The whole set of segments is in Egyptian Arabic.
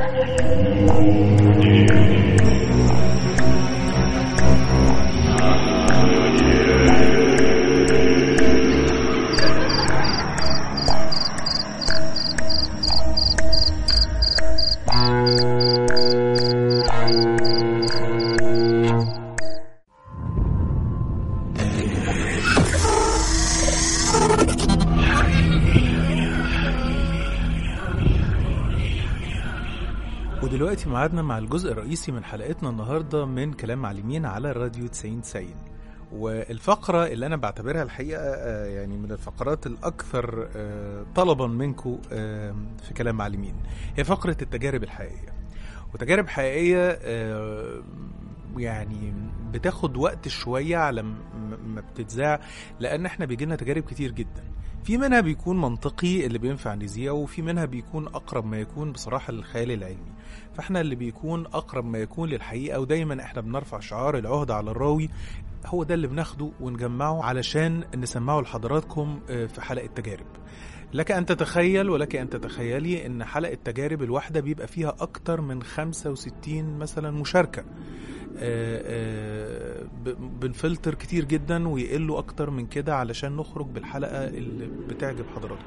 ودلوقتي ميعادنا مع الجزء الرئيسي من حلقتنا النهارده من كلام معلمين على الراديو 90 90 والفقرة اللي أنا بعتبرها الحقيقة آه، يعني من الفقرات الأكثر آه، طلبا منكم في كلام معلمين هي فقرة التجارب الحقيقية وتجارب حقيقية آه، يعني بتاخد وقت شوية على م- ما بتتذاع لأن احنا بيجيلنا تجارب كتير جدا في منها بيكون منطقي اللي بينفع نذيعه وفي منها بيكون أقرب ما يكون بصراحة للخيال العلمي فاحنا اللي بيكون أقرب ما يكون للحقيقة ودايما احنا بنرفع شعار العهدة على الراوي هو ده اللي بناخده ونجمعه علشان نسمعه لحضراتكم آه، في حلقة تجارب لك أن تتخيل ولك أن تتخيلي أن حلقة تجارب الواحدة بيبقى فيها أكتر من 65 مثلا مشاركة آه، آه، ب- بنفلتر كتير جدا ويقلوا أكتر من كده علشان نخرج بالحلقة اللي بتعجب حضراتكم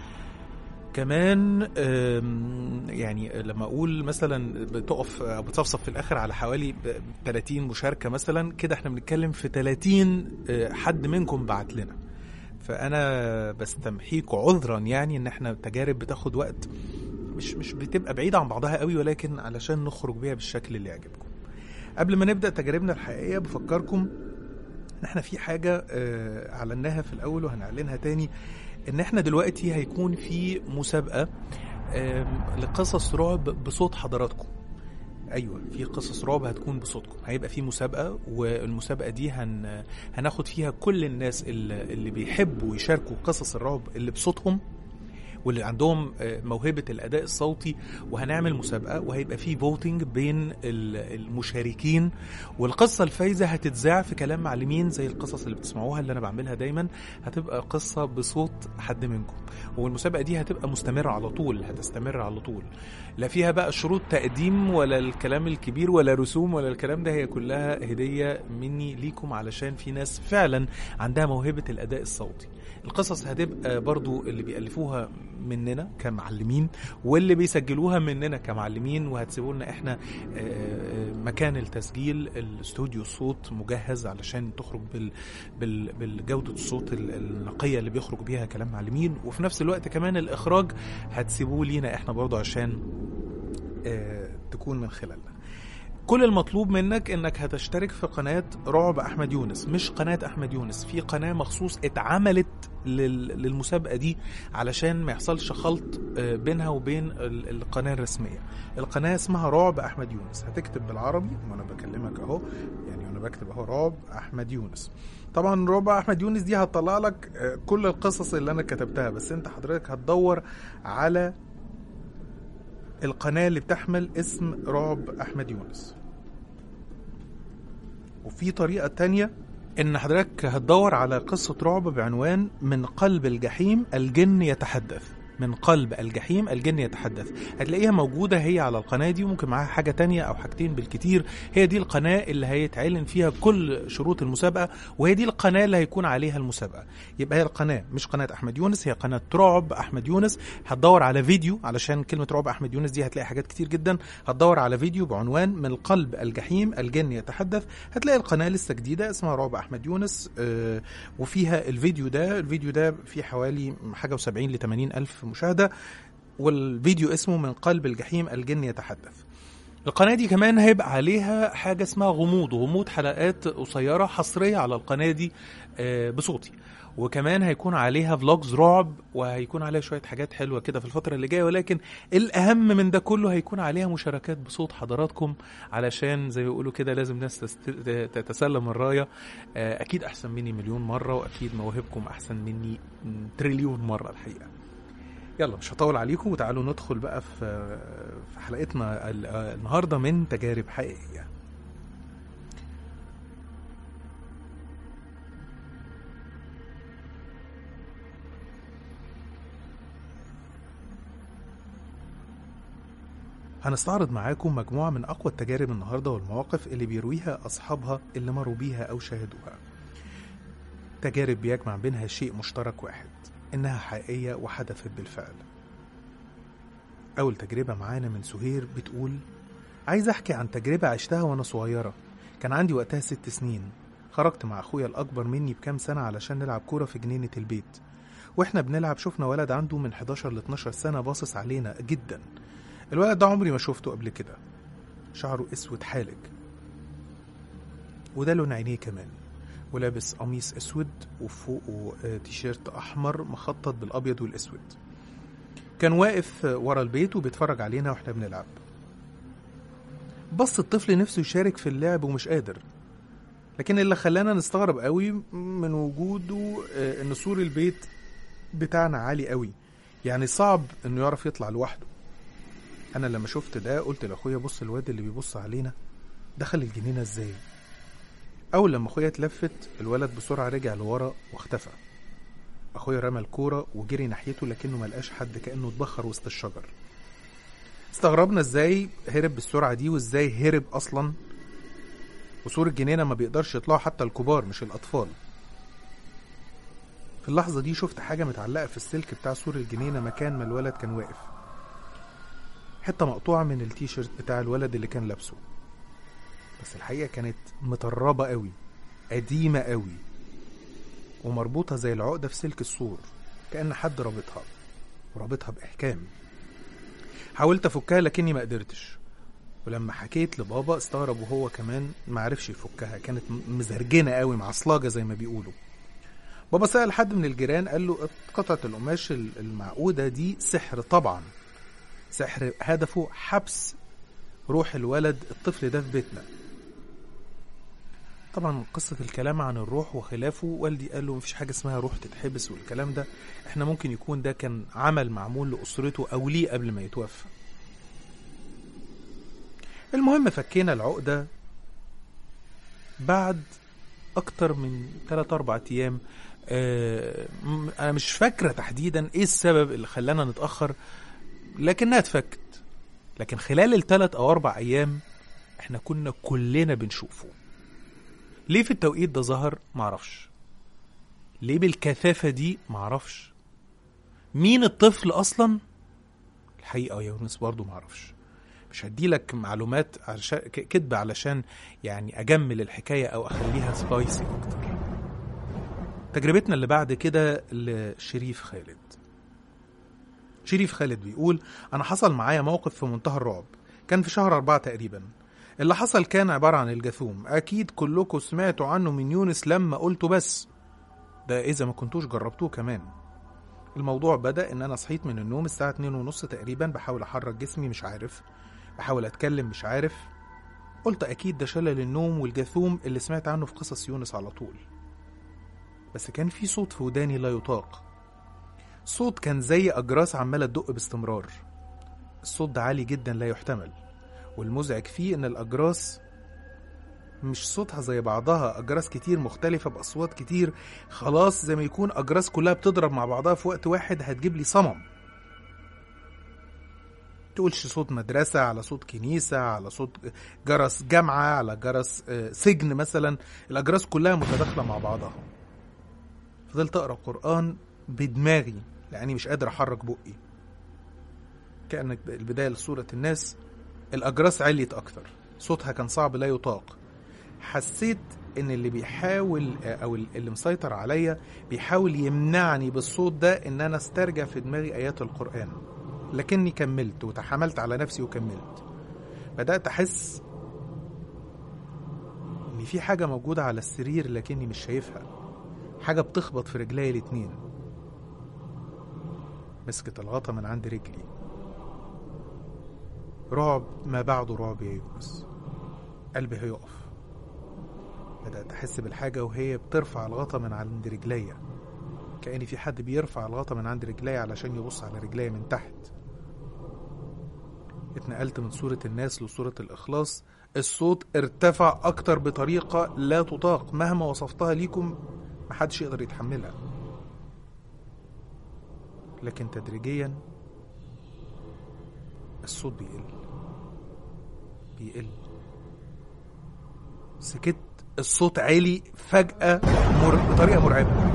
كمان آم، يعني لما اقول مثلا بتقف او بتصفصف في الاخر على حوالي ب- 30 مشاركه مثلا كده احنا بنتكلم في 30 آه، حد منكم بعت لنا فانا بستمحيكوا عذرا يعني ان احنا تجارب بتاخد وقت مش مش بتبقى بعيده عن بعضها قوي ولكن علشان نخرج بيها بالشكل اللي يعجبكم قبل ما نبدا تجاربنا الحقيقيه بفكركم ان احنا في حاجه آه، اعلناها في الاول وهنعلنها تاني ان احنا دلوقتي هيكون في مسابقه آم، لقصص رعب بصوت حضراتكم ايوه في قصص رعب هتكون بصوتكم هيبقى في مسابقه والمسابقه دي هن هناخد فيها كل الناس اللي, اللي بيحبوا يشاركوا قصص الرعب اللي بصوتهم واللي عندهم آه، موهبه الاداء الصوتي وهنعمل مسابقه وهيبقى في فوتنج بين ال- المشاركين والقصه الفايزه هتتذاع في كلام معلمين زي القصص اللي بتسمعوها اللي انا بعملها دايما هتبقى قصه بصوت حد منكم والمسابقه دي هتبقى مستمره على طول هتستمر على طول لا فيها بقى شروط تقديم ولا الكلام الكبير ولا رسوم ولا الكلام ده هي كلها هديه مني ليكم علشان في ناس فعلا عندها موهبه الاداء الصوتي القصص هتبقى برضو اللي بيألفوها مننا كمعلمين واللي بيسجلوها مننا كمعلمين وهتسيبوا لنا احنا آه، آه، مكان التسجيل الاستوديو الصوت مجهز علشان تخرج بال بال بالجودة الصوت ال- النقية اللي بيخرج بيها كلام معلمين وفي نفس الوقت كمان الإخراج هتسيبوه لينا احنا برضو عشان آه، تكون من خلالنا كل المطلوب منك انك هتشترك في قناة رعب احمد يونس مش قناة احمد يونس في قناة مخصوص اتعملت لل- للمسابقة دي علشان ما يحصلش خلط آه، بينها وبين ال- القناة الرسمية القناة اسمها رعب احمد يونس هتكتب بالعربي وانا بكلمك اهو يعني وانا بكتب اهو رعب احمد يونس طبعا رعب احمد يونس دي هتطلع لك آه، كل القصص اللي انا كتبتها بس انت حضرتك هتدور على القناة اللي بتحمل اسم رعب أحمد يونس وفي طريقة تانية إن حضرتك هتدور على قصة رعب بعنوان من قلب الجحيم الجن يتحدث من قلب الجحيم الجن يتحدث هتلاقيها موجودة هي على القناة دي وممكن معاها حاجة تانية أو حاجتين بالكتير هي دي القناة اللي هيتعلن فيها كل شروط المسابقة وهي دي القناة اللي هيكون عليها المسابقة يبقى هي القناة مش قناة أحمد يونس هي قناة رعب أحمد يونس هتدور على فيديو علشان كلمة رعب أحمد يونس دي هتلاقي حاجات كتير جدا هتدور على فيديو بعنوان من قلب الجحيم الجن يتحدث هتلاقي القناة لسه جديدة اسمها رعب أحمد يونس آه، وفيها الفيديو ده الفيديو ده فيه حوالي حاجة و70 ل 80 ألف مشاهدة والفيديو اسمه من قلب الجحيم الجن يتحدث القناة دي كمان هيبقى عليها حاجة اسمها غموض غموض حلقات قصيرة حصرية على القناة دي آه، بصوتي وكمان هيكون عليها فلوجز رعب وهيكون عليها شوية حاجات حلوة كده في الفترة اللي جاية ولكن الأهم من ده كله هيكون عليها مشاركات بصوت حضراتكم علشان زي ما بيقولوا كده لازم ناس تست- تتسلم الراية آه، أكيد أحسن مني مليون مرة وأكيد مواهبكم أحسن مني م، تريليون مرة الحقيقة يلا مش هطول عليكم وتعالوا ندخل بقى في في حلقتنا ال- النهارده من تجارب حقيقيه هنستعرض معاكم مجموعة من أقوى التجارب النهاردة والمواقف اللي بيرويها أصحابها اللي مروا بيها أو شاهدوها تجارب بيجمع بينها شيء مشترك واحد إنها حقيقية وحدثت بالفعل أول تجربة معانا من سهير بتقول عايز أحكي عن تجربة عشتها وأنا صغيرة كان عندي وقتها ست سنين خرجت مع أخويا الأكبر مني بكام سنة علشان نلعب كورة في جنينة البيت واحنا بنلعب شفنا ولد عنده من 11 ل 12 سنة باصص علينا جدا الولد ده عمري ما شفته قبل كده شعره اسود حالق وده لون عينيه كمان ولابس قميص اسود وفوقه آه، تيشيرت احمر مخطط بالابيض والاسود كان واقف آه، ورا البيت وبيتفرج علينا واحنا بنلعب بص الطفل نفسه يشارك في اللعب ومش قادر لكن اللي خلانا نستغرب قوي من وجوده آه، ان سور البيت بتاعنا عالي قوي يعني صعب انه يعرف يطلع لوحده انا لما شفت ده قلت لاخويا بص الواد اللي بيبص علينا دخل الجنينه ازاي اول لما اخويا اتلفت الولد بسرعه رجع لورا واختفى اخويا رمى الكوره وجري ناحيته لكنه ملقاش حد كانه اتبخر وسط الشجر استغربنا ازاي هرب بالسرعه دي وازاي هرب اصلا وسور الجنينه ما بيقدرش يطلعوا حتى الكبار مش الاطفال في اللحظه دي شفت حاجه متعلقه في السلك بتاع سور الجنينه مكان ما الولد كان واقف حته مقطوعه من التيشيرت بتاع الولد اللي كان لابسه بس الحقيقه كانت مطربه قوي قديمه قوي ومربوطه زي العقده في سلك السور كان حد رابطها ورابطها باحكام حاولت افكها لكني ما قدرتش ولما حكيت لبابا استغرب وهو كمان ما عرفش يفكها كانت م- مزرجنه قوي معصلاجه زي ما بيقولوا بابا سأل حد من الجيران قال له قطعة القماش ال- المعقودة دي سحر طبعا سحر هدفه حبس روح الولد الطفل ده في بيتنا طبعا قصة الكلام عن الروح وخلافه والدي قال له مفيش حاجة اسمها روح تتحبس والكلام ده احنا ممكن يكون ده كان عمل معمول لأسرته أو ليه قبل ما يتوفى المهم فكينا العقدة بعد أكتر من 3 أربع أيام آه، م- أنا مش فاكرة تحديدا إيه السبب اللي خلانا نتأخر لكنها اتفكت لكن خلال الثلاث أو أربع أيام إحنا كنا كلنا بنشوفه ليه في التوقيت ده ظهر معرفش ليه بالكثافة دي معرفش مين الطفل أصلا الحقيقة يا يونس برضو معرفش مش هديلك معلومات عشان ك- كدب علشان يعني اجمل الحكايه او اخليها سبايسي اكتر تجربتنا اللي بعد كده لشريف خالد شريف خالد بيقول انا حصل معايا موقف في منتهى الرعب كان في شهر أربعة تقريبا اللي حصل كان عبارة عن الجاثوم أكيد كلكم سمعتوا عنه من يونس لما قلته بس ده إذا ما كنتوش جربتوه كمان الموضوع بدأ إن أنا صحيت من النوم الساعة اتنين ونص تقريبا بحاول أحرك جسمي مش عارف بحاول أتكلم مش عارف قلت أكيد ده شلل النوم والجاثوم اللي سمعت عنه في قصص يونس على طول بس كان في صوت في وداني لا يطاق صوت كان زي أجراس عمالة تدق باستمرار الصوت ده عالي جدا لا يحتمل والمزعج فيه إن الأجراس مش صوتها زي بعضها أجراس كتير مختلفة بأصوات كتير خلاص زي ما يكون أجراس كلها بتضرب مع بعضها في وقت واحد هتجيب لي صمم تقولش صوت مدرسة على صوت كنيسة على صوت جرس جامعة على جرس آه، سجن مثلا الأجراس كلها متداخلة مع بعضها فضلت أقرأ قرآن بدماغي لأني مش قادر أحرك بقي كأنك البداية لسورة الناس الأجراس عليت أكتر صوتها كان صعب لا يطاق حسيت ان اللي بيحاول او اللي مسيطر عليا بيحاول يمنعني بالصوت ده ان انا استرجع في دماغي ايات القران لكني كملت وتحملت على نفسي وكملت بدات احس ان في حاجه موجوده على السرير لكني مش شايفها حاجه بتخبط في رجلي الاتنين مسكت الغطا من عند رجلي رعب ما بعده رعب يا يونس قلبي هيقف بدأت أحس بالحاجة وهي بترفع الغطا من عند رجليا كأن في حد بيرفع الغطا من عند رجليا علشان يبص على رجليا من تحت اتنقلت من صورة الناس لصورة الإخلاص الصوت ارتفع أكتر بطريقة لا تطاق مهما وصفتها ليكم محدش يقدر يتحملها لكن تدريجيا الصوت بيقل بيقل سكت الصوت عالي فجأة مر... بطريقة مرعبة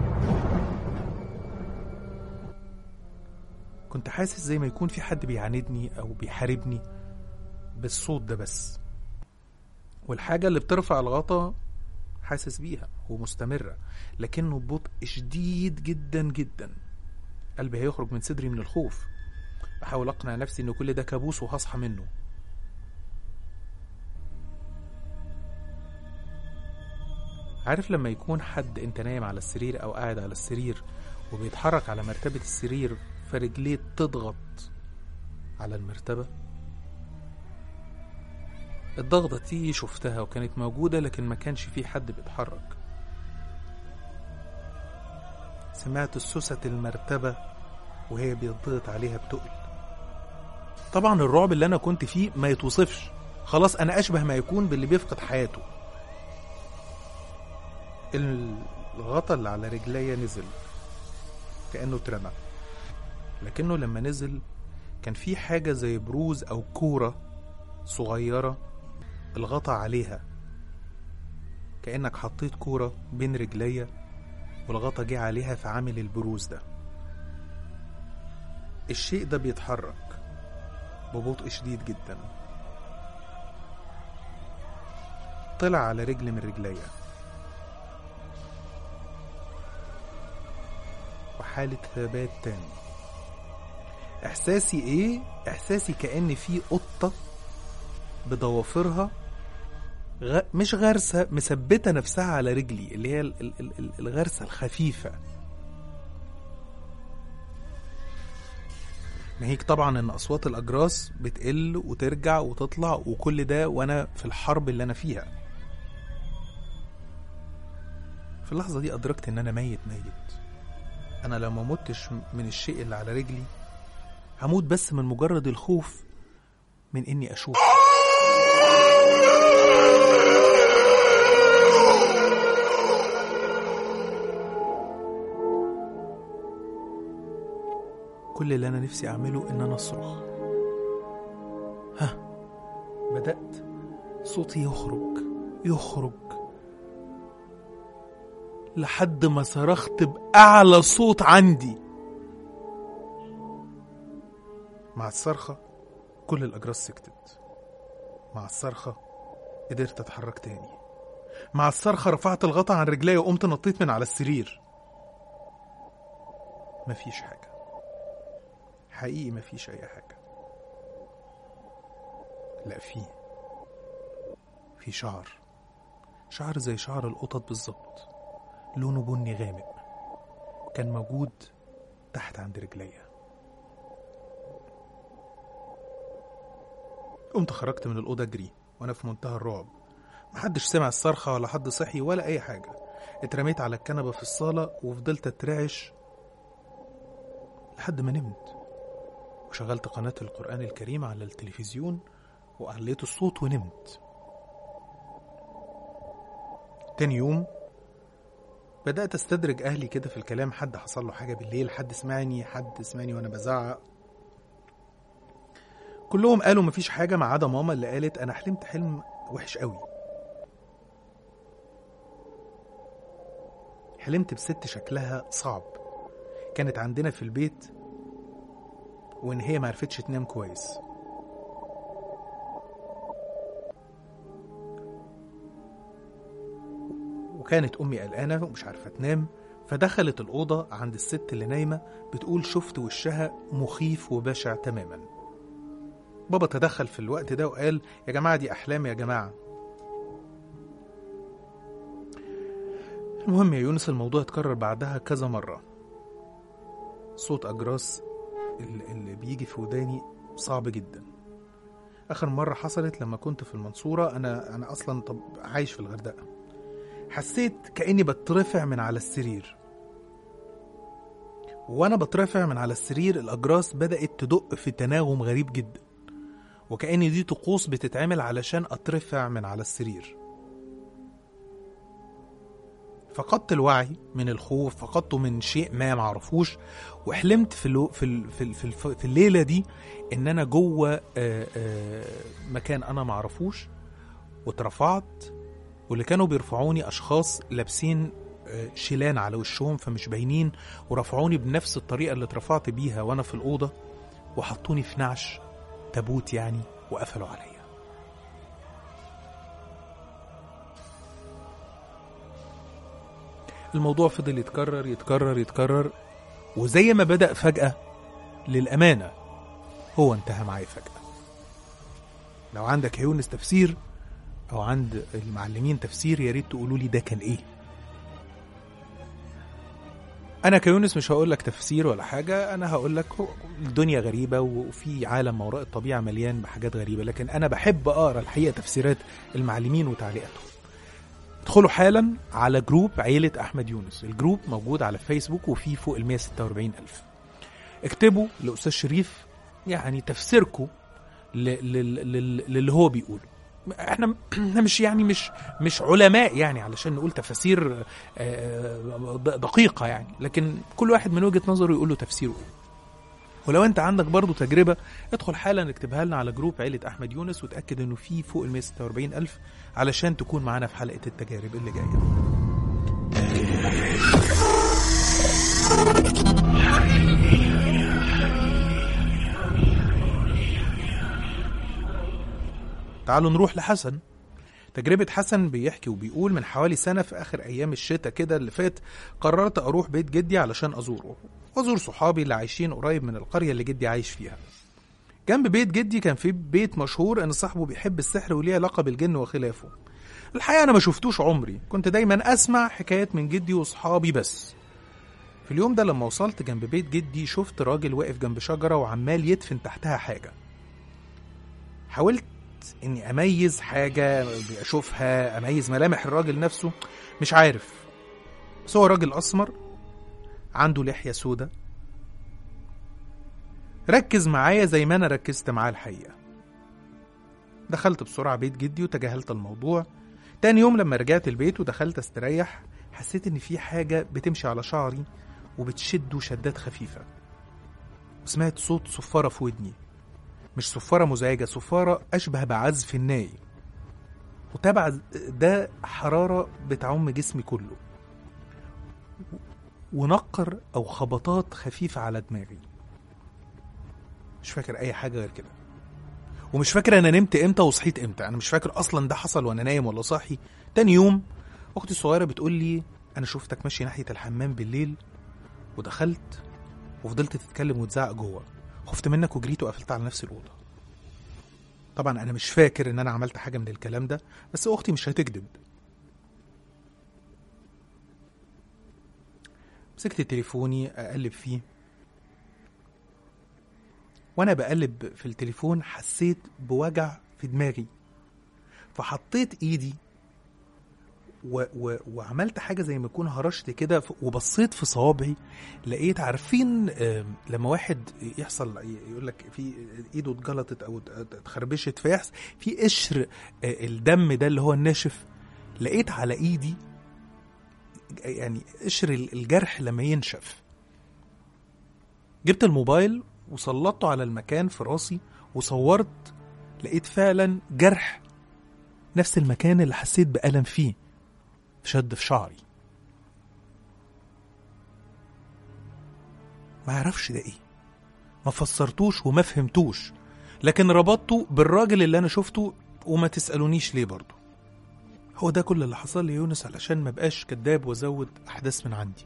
كنت حاسس زي ما يكون في حد بيعاندني أو بيحاربني بالصوت ده بس والحاجة اللي بترفع الغطا حاسس بيها ومستمرة لكنه ببطء شديد جدا جدا قلبي هيخرج من صدري من الخوف بحاول أقنع نفسي إن كل ده كابوس وهصحى منه عارف لما يكون حد انت نايم على السرير او قاعد على السرير وبيتحرك على مرتبة السرير فرجليه تضغط على المرتبة الضغطة دي شفتها وكانت موجودة لكن ما كانش في حد بيتحرك سمعت سوسة المرتبة وهي بيضغط عليها بتقل طبعا الرعب اللي انا كنت فيه ما يتوصفش خلاص انا اشبه ما يكون باللي بيفقد حياته الغطا اللي على رجليا نزل كأنه اترمى لكنه لما نزل كان في حاجة زي بروز أو كورة صغيرة الغطا عليها كأنك حطيت كورة بين رجليا والغطا جه عليها فعامل البروز ده الشيء ده بيتحرك ببطء شديد جدا طلع على رجل من رجليا وحالة ثبات تام احساسي ايه احساسي كأن في قطة بضوافرها غ... مش غرسة مثبتة نفسها على رجلي اللي هي ال- ال- ال- الغرسة الخفيفة ناهيك طبعا ان اصوات الاجراس بتقل وترجع وتطلع وكل ده وانا في الحرب اللي انا فيها في اللحظة دي ادركت ان انا ميت ميت انا لو ما متش من الشيء اللي على رجلي هموت بس من مجرد الخوف من اني اشوف كل اللي انا نفسي اعمله ان انا اصرخ ها بدات صوتي يخرج يخرج لحد ما صرخت باعلى صوت عندي مع الصرخه كل الاجراس سكتت مع الصرخه قدرت اتحرك تاني مع الصرخه رفعت الغطا عن رجلي وقمت نطيت من على السرير مفيش حاجه حقيقي مفيش اي حاجه لا في في شعر شعر زي شعر القطط بالظبط لونه بني غامق كان موجود تحت عند رجليا قمت خرجت من الأوضة أجري وأنا في منتهى الرعب محدش سمع الصرخة ولا حد صحي ولا أي حاجة اترميت على الكنبة في الصالة وفضلت أترعش لحد ما نمت وشغلت قناة القرآن الكريم على التلفزيون وعليت الصوت ونمت تاني يوم بدأت استدرج أهلي كده في الكلام حد حصل له حاجة بالليل حد سمعني حد سمعني وأنا بزعق كلهم قالوا مفيش حاجة ما عدا ماما اللي قالت أنا حلمت حلم وحش قوي حلمت بست شكلها صعب كانت عندنا في البيت وإن هي معرفتش تنام كويس وكانت أمي قلقانة ومش عارفة تنام فدخلت الأوضة عند الست اللي نايمة بتقول شفت وشها مخيف وبشع تماما بابا تدخل في الوقت ده وقال يا جماعة دي أحلام يا جماعة المهم يا يونس الموضوع اتكرر بعدها كذا مرة صوت أجراس اللي اللي بيجي في وداني صعب جدا آخر مرة حصلت لما كنت في المنصورة أنا أنا أصلا طب عايش في الغردقة حسيت كأني بترفع من على السرير وأنا بترفع من على السرير الأجراس بدأت تدق في تناغم غريب جدا وكأن دي طقوس بتتعمل علشان أترفع من على السرير فقدت الوعي من الخوف فقدته من شيء ما معرفوش وحلمت في الو... في ال... في ال... في, الف... في الليله دي ان انا جوه آه، آه، مكان انا معرفوش واترفعت واللي كانوا بيرفعوني اشخاص لابسين آه، شيلان على وشهم فمش باينين ورفعوني بنفس الطريقه اللي اترفعت بيها وانا في الاوضه وحطوني في نعش تابوت يعني وقفلوا عليا الموضوع فضل يتكرر يتكرر يتكرر وزي ما بدأ فجأة للأمانة هو انتهى معايا فجأة لو عندك يا يونس تفسير أو عند المعلمين تفسير يا ريت تقولوا لي ده كان إيه أنا كيونس مش هقول لك تفسير ولا حاجة أنا هقول لك هو الدنيا غريبة وفي عالم ما وراء الطبيعة مليان بحاجات غريبة لكن أنا بحب أقرأ الحقيقة تفسيرات المعلمين وتعليقاتهم ادخلوا حالا على جروب عيلة أحمد يونس الجروب موجود على فيسبوك وفيه فوق ال 146 ألف اكتبوا لأستاذ شريف يعني تفسيركم ل- لل- لل- للي هو بيقوله احنا احنا مش يعني مش مش علماء يعني علشان نقول تفاسير آه، د- دقيقة يعني لكن كل واحد من وجهة نظره يقول له تفسيره ايه ولو انت عندك برضو تجربة ادخل حالا اكتبها لنا على جروب عيلة احمد يونس وتأكد انه في فوق ال 146 الف علشان تكون معانا في حلقة التجارب اللي جاية تعالوا نروح لحسن تجربة حسن بيحكي وبيقول من حوالي سنة في آخر أيام الشتاء كده اللي فات قررت أروح بيت جدي علشان أزوره وأزور صحابي اللي عايشين قريب من القرية اللي جدي عايش فيها جنب بيت جدي كان في بيت مشهور إن صاحبه بيحب السحر وليه علاقة بالجن وخلافه الحقيقة أنا ما شفتوش عمري كنت دايما أسمع حكايات من جدي وصحابي بس في اليوم ده لما وصلت جنب بيت جدي شفت راجل واقف جنب شجرة وعمال يدفن تحتها حاجة حاولت اني اميز حاجه اشوفها اميز ملامح الراجل نفسه مش عارف بس هو راجل اسمر عنده لحيه سودة ركز معايا زي ما انا ركزت معاه الحقيقه دخلت بسرعه بيت جدي وتجاهلت الموضوع تاني يوم لما رجعت البيت ودخلت استريح حسيت ان في حاجه بتمشي على شعري وبتشده شدات خفيفه وسمعت صوت صفاره في ودني مش صفارة مزعجة صفارة أشبه بعزف الناي وتبع ده حرارة بتعم جسمي كله ونقر أو خبطات خفيفة على دماغي مش فاكر أي حاجة غير كده ومش فاكر أنا نمت إمتى وصحيت إمتى أنا مش فاكر أصلا ده حصل وأنا نايم ولا صاحي تاني يوم أختي الصغيرة بتقول لي أنا شفتك ماشي ناحية الحمام بالليل ودخلت وفضلت تتكلم وتزعق جوه خفت منك وجريت وقفلت على نفسي الأوضة طبعا أنا مش فاكر إن أنا عملت حاجة من الكلام ده بس أختي مش هتكذب مسكت تليفوني أقلب فيه وأنا بقلب في التليفون حسيت بوجع في دماغي فحطيت إيدي و و وعملت حاجة زي ما يكون هرشت كده ف- وبصيت في صوابعي لقيت عارفين آم، لما واحد يحصل يقول لك في ايده اتجلطت او ات- اتخربشت فيحصل في قشر آه، الدم ده اللي هو الناشف لقيت على ايدي يعني قشر ال- الجرح لما ينشف جبت الموبايل وسلطته على المكان في راسي وصورت لقيت فعلا جرح نفس المكان اللي حسيت بألم فيه شد في شعري ما اعرفش ده ايه ما فسرتوش وما فهمتوش لكن ربطته بالراجل اللي انا شفته وما تسألونيش ليه برضه هو ده كل اللي حصل لي يا يونس علشان ما بقاش كذاب وازود احداث من عندي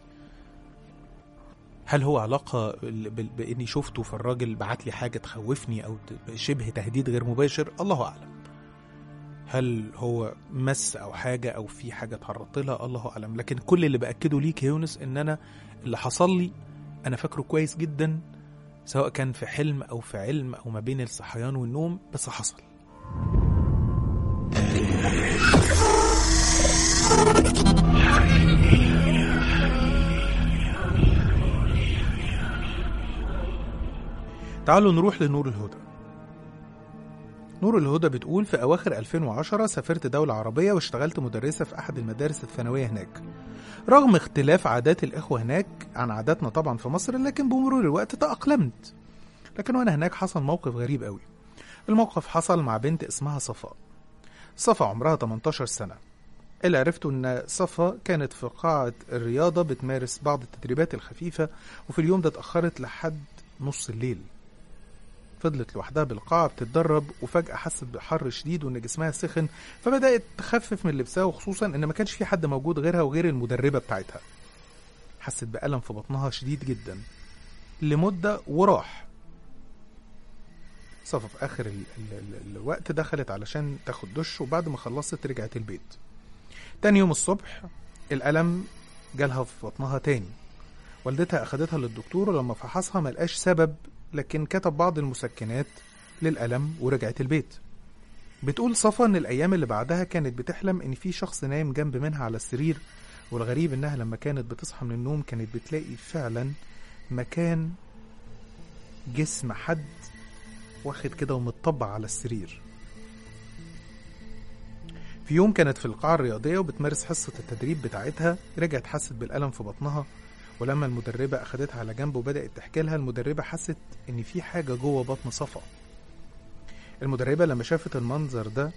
هل هو علاقة ال- بال- بإني شفته فالراجل بعت لي حاجة تخوفني أو ت- شبه تهديد غير مباشر الله أعلم هل هو مس او حاجه او في حاجه اتعرضت لها الله اعلم لكن كل اللي باكده ليك يا يونس ان انا اللي حصل لي انا فاكره كويس جدا سواء كان في حلم او في علم او ما بين الصحيان والنوم بس حصل تعالوا نروح لنور الهدى نور الهدى بتقول في أواخر 2010 سافرت دولة عربية واشتغلت مدرسة في أحد المدارس الثانوية هناك رغم اختلاف عادات الإخوة هناك عن عاداتنا طبعا في مصر لكن بمرور الوقت تأقلمت لكن وأنا هناك حصل موقف غريب قوي الموقف حصل مع بنت اسمها صفاء صفا عمرها 18 سنة اللي عرفته إن صفا كانت في قاعة الرياضة بتمارس بعض التدريبات الخفيفة وفي اليوم ده اتأخرت لحد نص الليل فضلت لوحدها بالقاعة بتتدرب وفجأة حست بحر شديد وإن جسمها سخن فبدأت تخفف من لبسها وخصوصا إن ما كانش في حد موجود غيرها وغير المدربة بتاعتها حست بألم في بطنها شديد جدا لمدة وراح صفا في آخر ال ال ال الوقت دخلت علشان تاخد دش وبعد ما خلصت رجعت البيت تاني يوم الصبح الألم جالها في بطنها تاني والدتها أخدتها للدكتور ولما فحصها ملقاش سبب لكن كتب بعض المسكنات للألم ورجعت البيت بتقول صفا إن الأيام اللي بعدها كانت بتحلم إن في شخص نايم جنب منها على السرير والغريب إنها لما كانت بتصحى من النوم كانت بتلاقي فعلا مكان جسم حد واخد كده ومتطبع على السرير في يوم كانت في القاعة الرياضية وبتمارس حصة التدريب بتاعتها رجعت حست بالألم في بطنها ولما المدربة أخدتها على جنب وبدأت تحكي لها المدربة حست إن في حاجة جوه بطن صفا المدربة لما شافت المنظر ده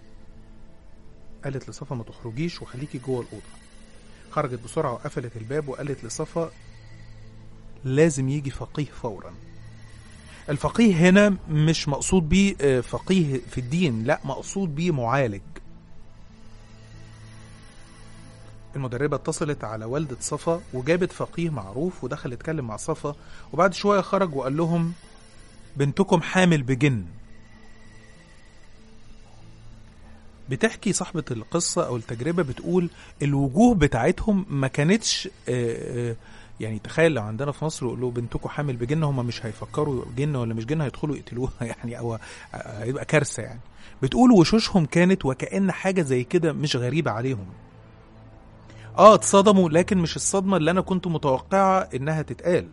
قالت لصفا ما تخرجيش وخليكي جوه الأوضة خرجت بسرعة وقفلت الباب وقالت لصفا لازم يجي فقيه فورا الفقيه هنا مش مقصود بيه آه، فقيه في الدين لا مقصود بيه معالج المدربة اتصلت على والدة صفا وجابت فقيه معروف ودخل اتكلم مع صفا وبعد شوية خرج وقال لهم بنتكم حامل بجن بتحكي صاحبة القصة أو التجربة بتقول الوجوه بتاعتهم ما كانتش آه، آه، يعني تخيل لو عندنا في مصر يقولوا بنتكم حامل بجن هم مش هيفكروا جن ولا مش جن هيدخلوا يقتلوها يعني أو آه، هيبقى كارثة يعني بتقول وشوشهم كانت وكأن حاجة زي كده مش غريبة عليهم اه اتصدموا لكن مش الصدمة اللي انا كنت متوقعة انها تتقال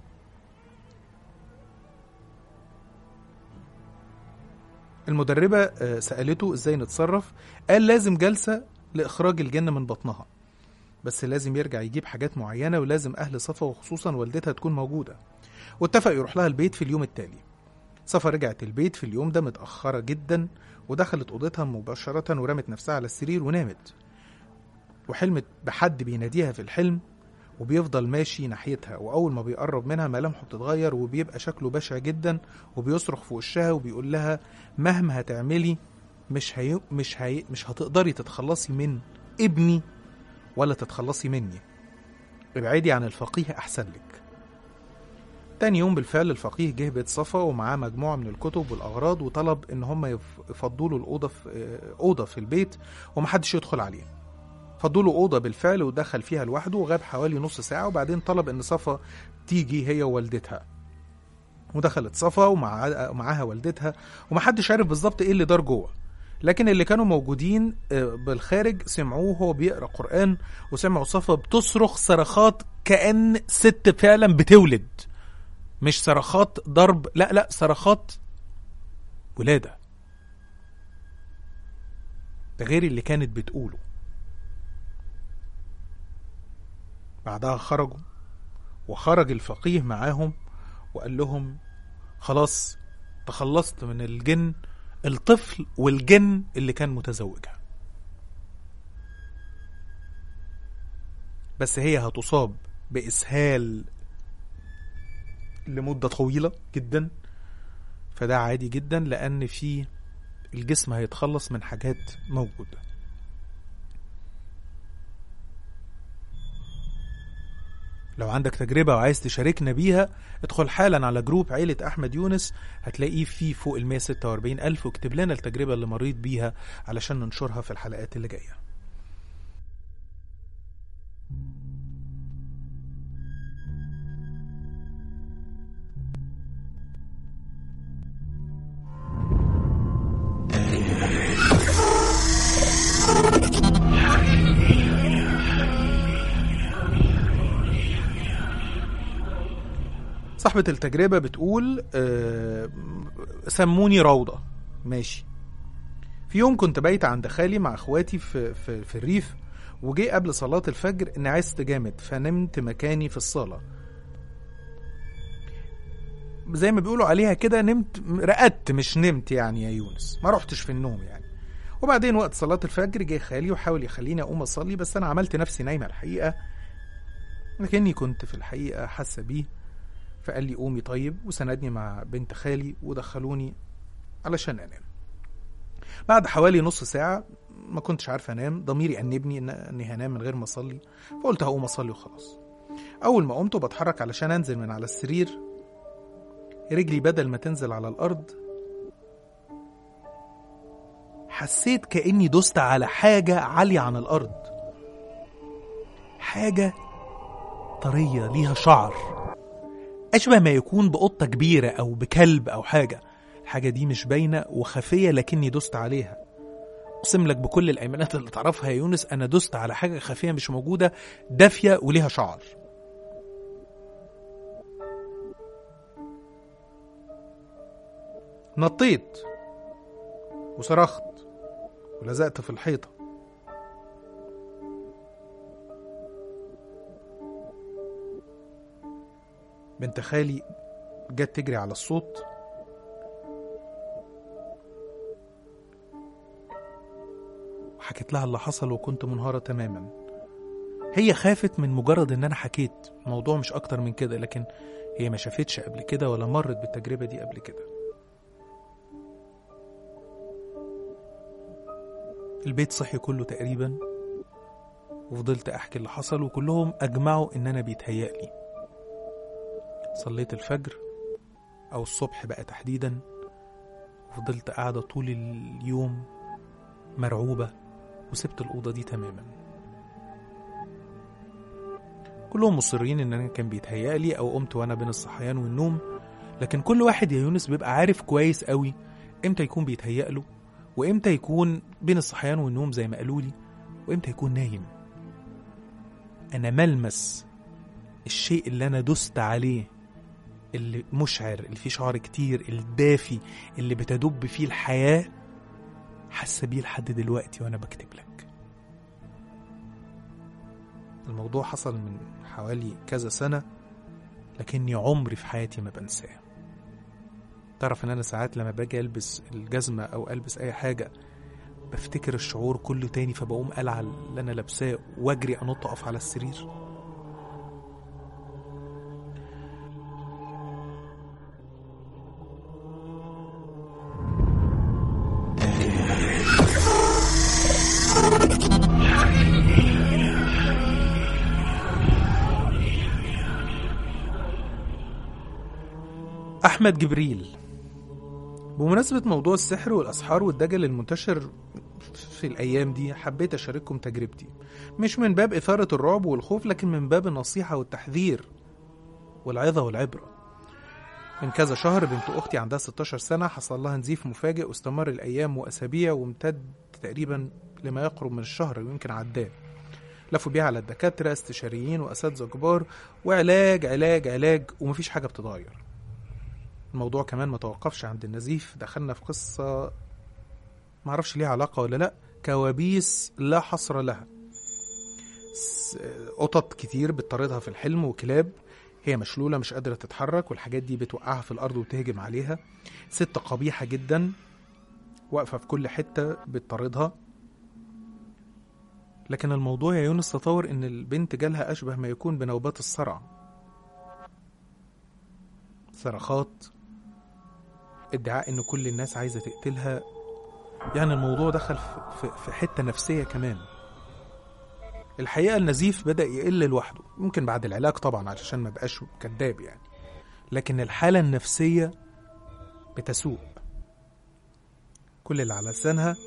المدربة آه، سألته ازاي نتصرف قال لازم جلسة لإخراج الجن من بطنها بس لازم يرجع يجيب حاجات معينة ولازم أهل صفا وخصوصا والدتها تكون موجودة واتفق يروح لها البيت في اليوم التالي صفا رجعت البيت في اليوم ده متأخرة جدا ودخلت أوضتها مباشرة ورمت نفسها على السرير ونامت وحلمت بحد بيناديها في الحلم وبيفضل ماشي ناحيتها وأول ما بيقرب منها ملامحه بتتغير وبيبقى شكله بشع جدا وبيصرخ في وشها وبيقول لها مهما هتعملي مش هي مش هي مش هتقدري تتخلصي من ابني ولا تتخلصي مني ابعدي عن الفقيه أحسن لك تاني يوم بالفعل الفقيه جه بيت صفا ومعاه مجموعة من الكتب والأغراض وطلب إن هم يف- يفضوا له الأوضة في أوضة في البيت ومحدش يدخل عليه فضوا له أوضة بالفعل ودخل فيها لوحده وغاب حوالي نص ساعة وبعدين طلب إن صفا تيجي هي ووالدتها ودخلت صفا ومع معاها والدتها ومحدش عارف بالظبط إيه اللي دار جوه لكن اللي كانوا موجودين آه، بالخارج سمعوه وهو بيقرا قرآن وسمعوا صفا بتصرخ صرخات كأن ست فعلا بتولد مش صرخات ضرب لا لا صرخات ولادة ده غير اللي كانت بتقوله بعدها خرجوا وخرج الفقيه معاهم وقال لهم خلاص تخلصت من الجن الطفل والجن اللي كان متزوجها بس هي هتصاب بإسهال لمدة طويلة جدا فده عادي جدا لأن في الجسم هيتخلص من حاجات موجودة لو عندك تجربة وعايز تشاركنا بيها ادخل حالا على جروب عيلة أحمد يونس هتلاقيه فيه فوق ال 146 ألف واكتب لنا التجربة اللي مريت بيها علشان ننشرها في الحلقات اللي جاية صاحبة التجربة بتقول آه، سموني روضة ماشي في يوم كنت بايت عند خالي مع اخواتي في, في, في الريف وجي قبل صلاة الفجر إني عايزت جامد فنمت مكاني في الصالة زي ما بيقولوا عليها كده نمت رقدت مش نمت يعني يا يونس ما رحتش في النوم يعني وبعدين وقت صلاة الفجر جه خالي وحاول يخليني أقوم أصلي بس أنا عملت نفسي نايمة الحقيقة لكني كنت في الحقيقة حاسة بيه فقال لي قومي طيب وسندني مع بنت خالي ودخلوني علشان أنام بعد حوالي نص ساعة ما كنتش عارف أنام ضميري أنبني إن إني هنام من غير ما أصلي فقلت هقوم أصلي وخلاص أول ما قمت وبتحرك علشان أنزل من على السرير رجلي بدل ما تنزل على الأرض حسيت كأني دوست على حاجة عالية عن الأرض حاجة طرية ليها شعر أشبه ما يكون بقطة كبيرة أو بكلب أو حاجة الحاجة دي مش باينة وخفية لكني دوست عليها أقسم لك بكل الأيمانات اللي تعرفها يا يونس أنا دوست على حاجة خفية مش موجودة دافية وليها شعر نطيت وصرخت ولزقت في الحيطة بنت خالي جت تجري على الصوت وحكيت لها اللي حصل وكنت منهارة تماما هي خافت من مجرد ان انا حكيت الموضوع مش اكتر من كده لكن هي ما شافتش قبل كده ولا مرت بالتجربة دي قبل كده البيت صحي كله تقريبا وفضلت احكي اللي حصل وكلهم اجمعوا ان انا بيتهيألي صليت الفجر او الصبح بقى تحديدا وفضلت قاعدة طول اليوم مرعوبة وسبت الأوضة دي تماما كلهم مصرين ان انا كان بيتهيألي او قمت وانا بين الصحيان والنوم لكن كل واحد يا يونس بيبقى عارف كويس قوي امتى يكون بيتهيأ له وامتى يكون بين الصحيان والنوم زي ما قالوا لي وامتى يكون نايم انا ملمس الشيء اللي انا دست عليه اللي مشعر اللي فيه شعر كتير الدافي اللي بتدب فيه الحياة حاسة بيه لحد دلوقتي وانا بكتب لك الموضوع حصل من حوالي كذا سنة لكني عمري في حياتي ما بنساه تعرف ان انا ساعات لما باجي البس الجزمة او البس اي حاجة بفتكر الشعور كله تاني فبقوم قلع اللي انا لابساه واجري انط اقف على السرير أحمد جبريل بمناسبة موضوع السحر والأسحار والدجل المنتشر في الأيام دي حبيت أشارككم تجربتي مش من باب إثارة الرعب والخوف لكن من باب النصيحة والتحذير والعظة والعبرة من كذا شهر بنت أختي عندها 16 سنة حصل لها نزيف مفاجئ واستمر الأيام وأسابيع وامتد تقريبا لما يقرب من الشهر ويمكن عداه لفوا بيها على الدكاترة استشاريين وأساتذة كبار وعلاج علاج علاج ومفيش حاجة بتتغير الموضوع كمان ما توقفش عند النزيف دخلنا في قصة معرفش ليها علاقة ولا لأ كوابيس لا حصر لها س- قطط كتير بتطاردها في الحلم وكلاب هي مشلولة مش قادرة تتحرك والحاجات دي بتوقعها في الأرض وتهجم عليها ست قبيحة جدا واقفة في كل حتة بتطاردها لكن الموضوع يا يونس تطور إن البنت جالها أشبه ما يكون بنوبات الصرع صرخات ادعاء ان كل الناس عايزه تقتلها يعني الموضوع دخل في- في في حته نفسيه كمان الحقيقه النزيف بدا يقل لوحده ممكن بعد العلاج طبعا علشان ما بقاش كذاب يعني لكن الحاله النفسيه بتسوء كل اللي على لسانها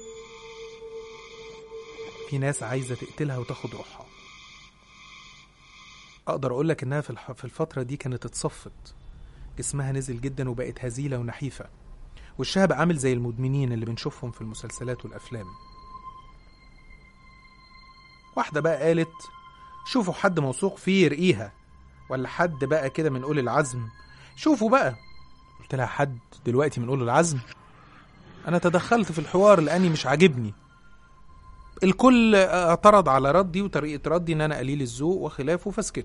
في ناس عايزه تقتلها وتاخد روحها اقدر اقول لك انها في الح- في الفتره دي كانت اتصفت جسمها نزل جدا وبقت هزيلة ونحيفة وشها بقى عامل زي المدمنين اللي بنشوفهم في المسلسلات والأفلام واحدة بقى قالت شوفوا حد موثوق فيه يرقيها ولا حد بقى كده من أولي العزم شوفوا بقى قلت لها حد دلوقتي من أولي العزم انا تدخلت في الحوار لاني مش عاجبني الكل اعترض على ردي وطريقه ردي ان انا قليل الذوق وخلافه فسكت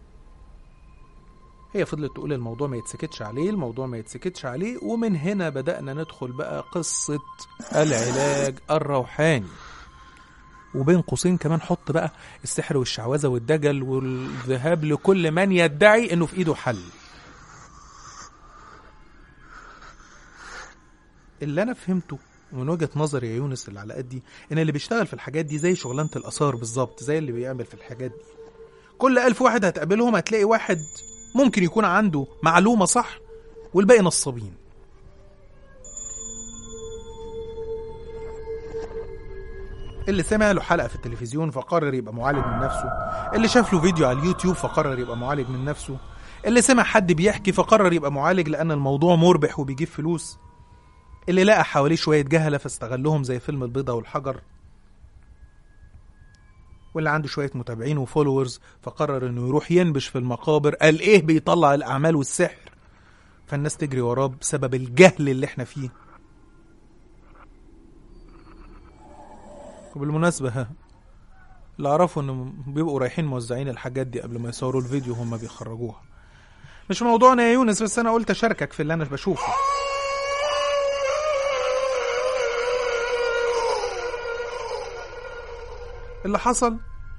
هي فضلت تقول الموضوع ما يتسكتش عليه الموضوع ما يتسكتش عليه ومن هنا بدأنا ندخل بقى قصة العلاج الروحاني وبين قوسين كمان حط بقى السحر والشعوذة والدجل والذهاب لكل من يدعي انه في ايده حل اللي انا فهمته من وجهة نظري يا يونس اللي على قدي ان اللي بيشتغل في الحاجات دي زي شغلانة الاثار بالظبط زي اللي بيعمل في الحاجات دي كل ألف واحد هتقابلهم هتلاقي واحد ممكن يكون عنده معلومة صح والباقي نصابين اللي سمع له حلقة في التلفزيون فقرر يبقى معالج من نفسه اللي شاف له فيديو على اليوتيوب فقرر يبقى معالج من نفسه اللي سمع حد بيحكي فقرر يبقى معالج لأن الموضوع مربح وبيجيب فلوس اللي لقى حواليه شوية جهلة فاستغلهم زي فيلم البيضة والحجر واللي عنده شوية متابعين وفولورز فقرر انه يروح ينبش في المقابر قال ايه بيطلع الاعمال والسحر فالناس تجري وراه بسبب الجهل اللي احنا فيه وبالمناسبة ها اللي اعرفه انه بيبقوا رايحين موزعين الحاجات دي قبل ما يصوروا الفيديو هم بيخرجوها مش موضوعنا يا يونس بس انا قلت اشاركك في اللي انا بشوفه اللي حصل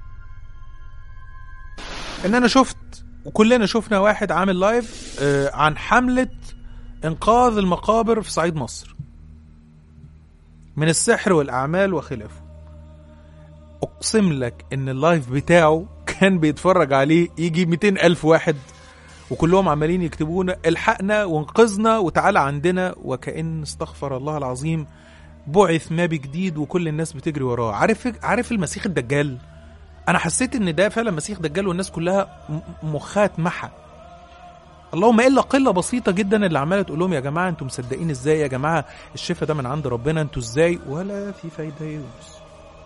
ان انا شفت وكلنا شفنا واحد عامل لايف آه، عن حملة انقاذ المقابر في صعيد مصر من السحر والاعمال وخلافه اقسم لك ان اللايف بتاعه كان بيتفرج عليه يجي 200 الف واحد وكلهم عمالين يكتبونا الحقنا وانقذنا وتعالى عندنا وكأن استغفر الله العظيم بعث ما بجديد وكل الناس بتجري وراه عارف عارف المسيح الدجال انا حسيت ان ده فعلا مسيح دجال والناس كلها م- مخها اتمحى اللهم الا قله بسيطه جدا اللي عماله تقول لهم يا جماعه انتوا مصدقين ازاي يا جماعه الشفاء ده من عند ربنا انتوا ازاي ولا في فايده يونس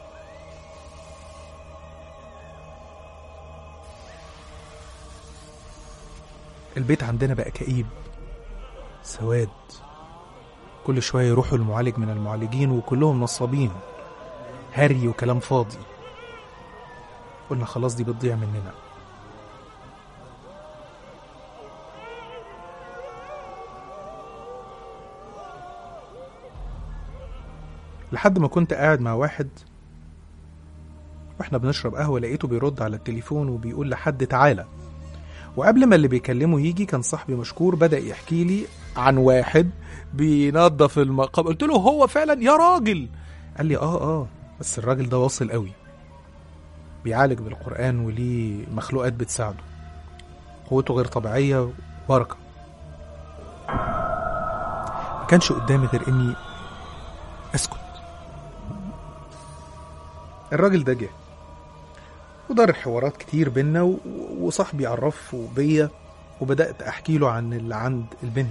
البيت عندنا بقى كئيب سواد كل شوية يروحوا المعالج من المعالجين وكلهم نصابين هري وكلام فاضي قلنا خلاص دي بتضيع مننا لحد ما كنت قاعد مع واحد واحنا بنشرب قهوة لقيته بيرد على التليفون وبيقول لحد تعالى وقبل ما اللي بيكلمه يجي كان صاحبي مشكور بدأ يحكي لي عن واحد بينظف المقام قلت له هو فعلا يا راجل قال لي اه اه بس الراجل ده واصل قوي بيعالج بالقرآن وليه مخلوقات بتساعده قوته غير طبيعية وبركة ما كانش قدامي غير اني اسكت الراجل ده جه ودار حوارات كتير بينا و- وصاحبي عرفه بيا وبدأت أحكي له عن اللي عند البنت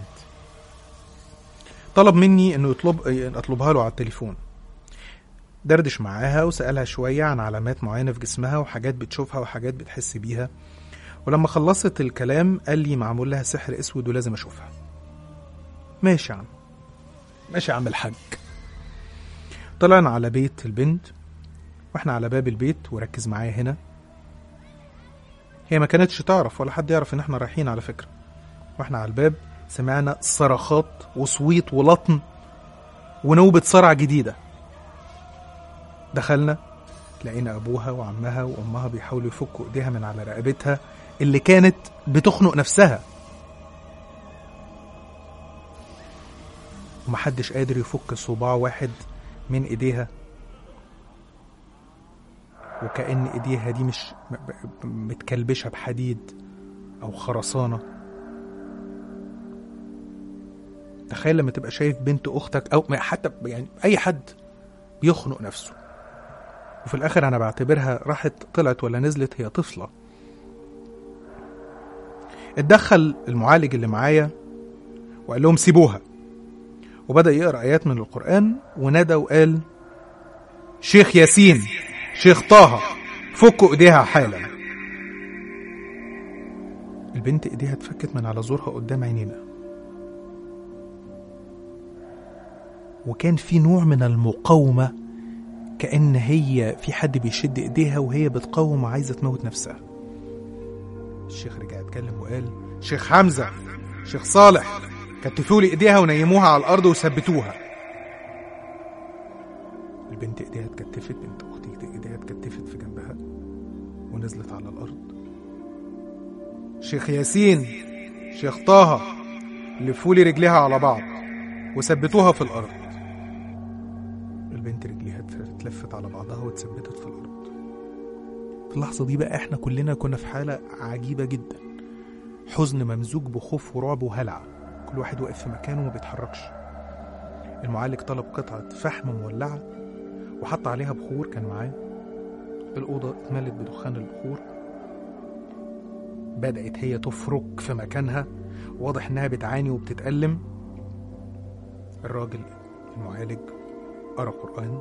طلب مني انه يطلب اطلبها له على التليفون دردش معاها وسألها شوية عن علامات معينة في جسمها وحاجات بتشوفها وحاجات بتحس بيها ولما خلصت الكلام قال لي معمول لها سحر اسود ولازم اشوفها ماشي يا عم ماشي يا عم الحاج طلعنا على بيت البنت واحنا على باب البيت وركز معايا هنا هي ما كانتش تعرف ولا حد يعرف ان احنا رايحين على فكرة واحنا على الباب سمعنا صرخات وصويت ولطم ونوبة صرع جديدة دخلنا لقينا أبوها وعمها وأمها بيحاولوا يفكوا إيديها من على رقبتها اللي كانت بتخنق نفسها ومحدش قادر يفك صباع واحد من إيديها وكأن إيديها دي مش م- م- متكلبشة بحديد أو خرسانة تخيل لما تبقى شايف بنت اختك او ما- حتى يعني اي حد بيخنق نفسه وفي الاخر انا بعتبرها راحت طلعت ولا نزلت هي طفله اتدخل المعالج اللي معايا وقال لهم سيبوها وبدا يقرا ايات من القران ونادى وقال شيخ ياسين شيخ طه فكوا ايديها حالا البنت ايديها اتفكت من على زورها قدام عينينا وكان في نوع من المقاومة كأن هي في حد بيشد ايديها وهي بتقاوم وعايزة تموت نفسها الشيخ رجع اتكلم وقال شيخ حمزة شيخ صالح كتفوا لي ايديها ونيموها على الارض وثبتوها البنت ايديها اتكتفت بنت اختي ايديها اتكتفت في جنبها ونزلت على الارض شيخ ياسين شيخ طه لفوا لي رجليها على بعض وثبتوها في الارض البنت رجليها اتلفت على بعضها واتثبتت في الارض في اللحظه دي بقى احنا كلنا كنا في حاله عجيبه جدا حزن ممزوج بخوف ورعب وهلع كل واحد واقف في مكانه وما بيتحركش المعالج طلب قطعة فحم مولعة وحط عليها بخور كان معاه الأوضة اتملت بدخان البخور بدأت هي تفرك في مكانها واضح إنها بتعاني وبتتألم الراجل المعالج قرأ قرآن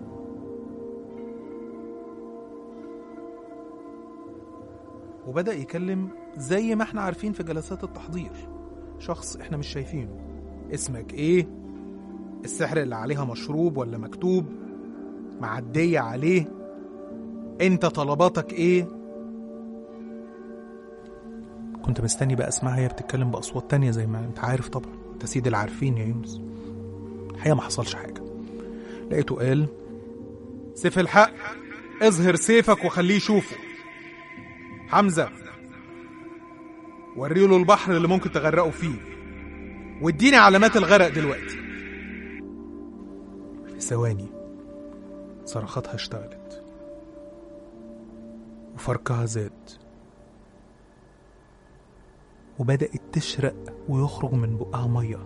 وبدأ يكلم زي ما احنا عارفين في جلسات التحضير شخص احنا مش شايفينه اسمك ايه السحر اللي عليها مشروب ولا مكتوب معدية عليه انت طلباتك ايه كنت مستني بقى اسمعها هي بتتكلم بأصوات تانية زي ما انت عارف طبعا انت سيد العارفين يا يونس الحقيقة ما حصلش حاجة لقيته قال سيف الحق اظهر سيفك وخليه يشوفه حمزة وريله البحر اللي ممكن تغرقه فيه واديني علامات الغرق دلوقتي في ثواني صرخاتها اشتغلت وفركها زاد وبدأت تشرق ويخرج من بقها مية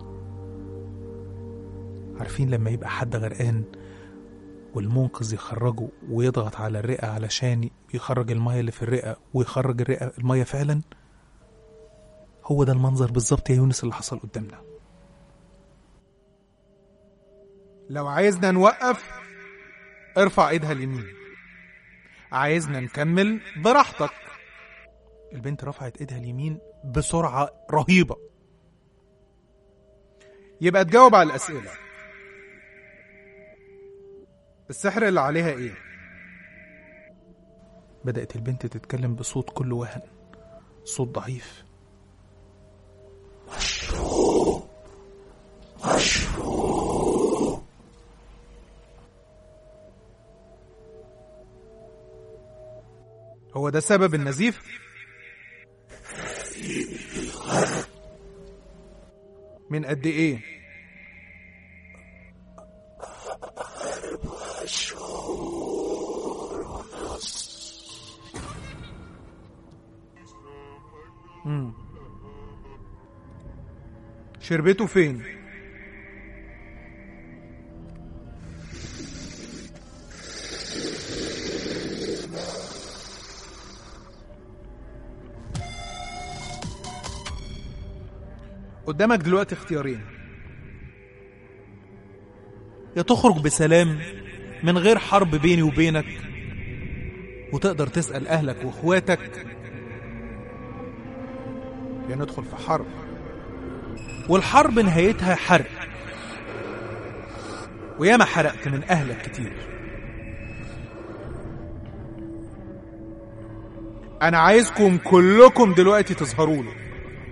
عارفين لما يبقى حد غرقان والمنقذ يخرجه ويضغط على الرئة علشان يخرج المية اللي في الرئة ويخرج الرئة المية فعلا هو ده المنظر بالظبط يا يونس اللي حصل قدامنا لو عايزنا نوقف ارفع ايدها اليمين عايزنا نكمل براحتك البنت رفعت ايدها اليمين بسرعة رهيبة يبقى تجاوب على الأسئلة السحر اللي عليها ايه بدأت البنت تتكلم بصوت كله وهن صوت ضعيف هو ده سبب النزيف من قد ايه مم. شربته فين قدامك دلوقتي اختيارين يا تخرج بسلام من غير حرب بيني وبينك وتقدر تسأل أهلك وإخواتك يا ندخل في حرب والحرب نهايتها حرق وياما حرقت من أهلك كتير أنا عايزكم كلكم دلوقتي تظهروا له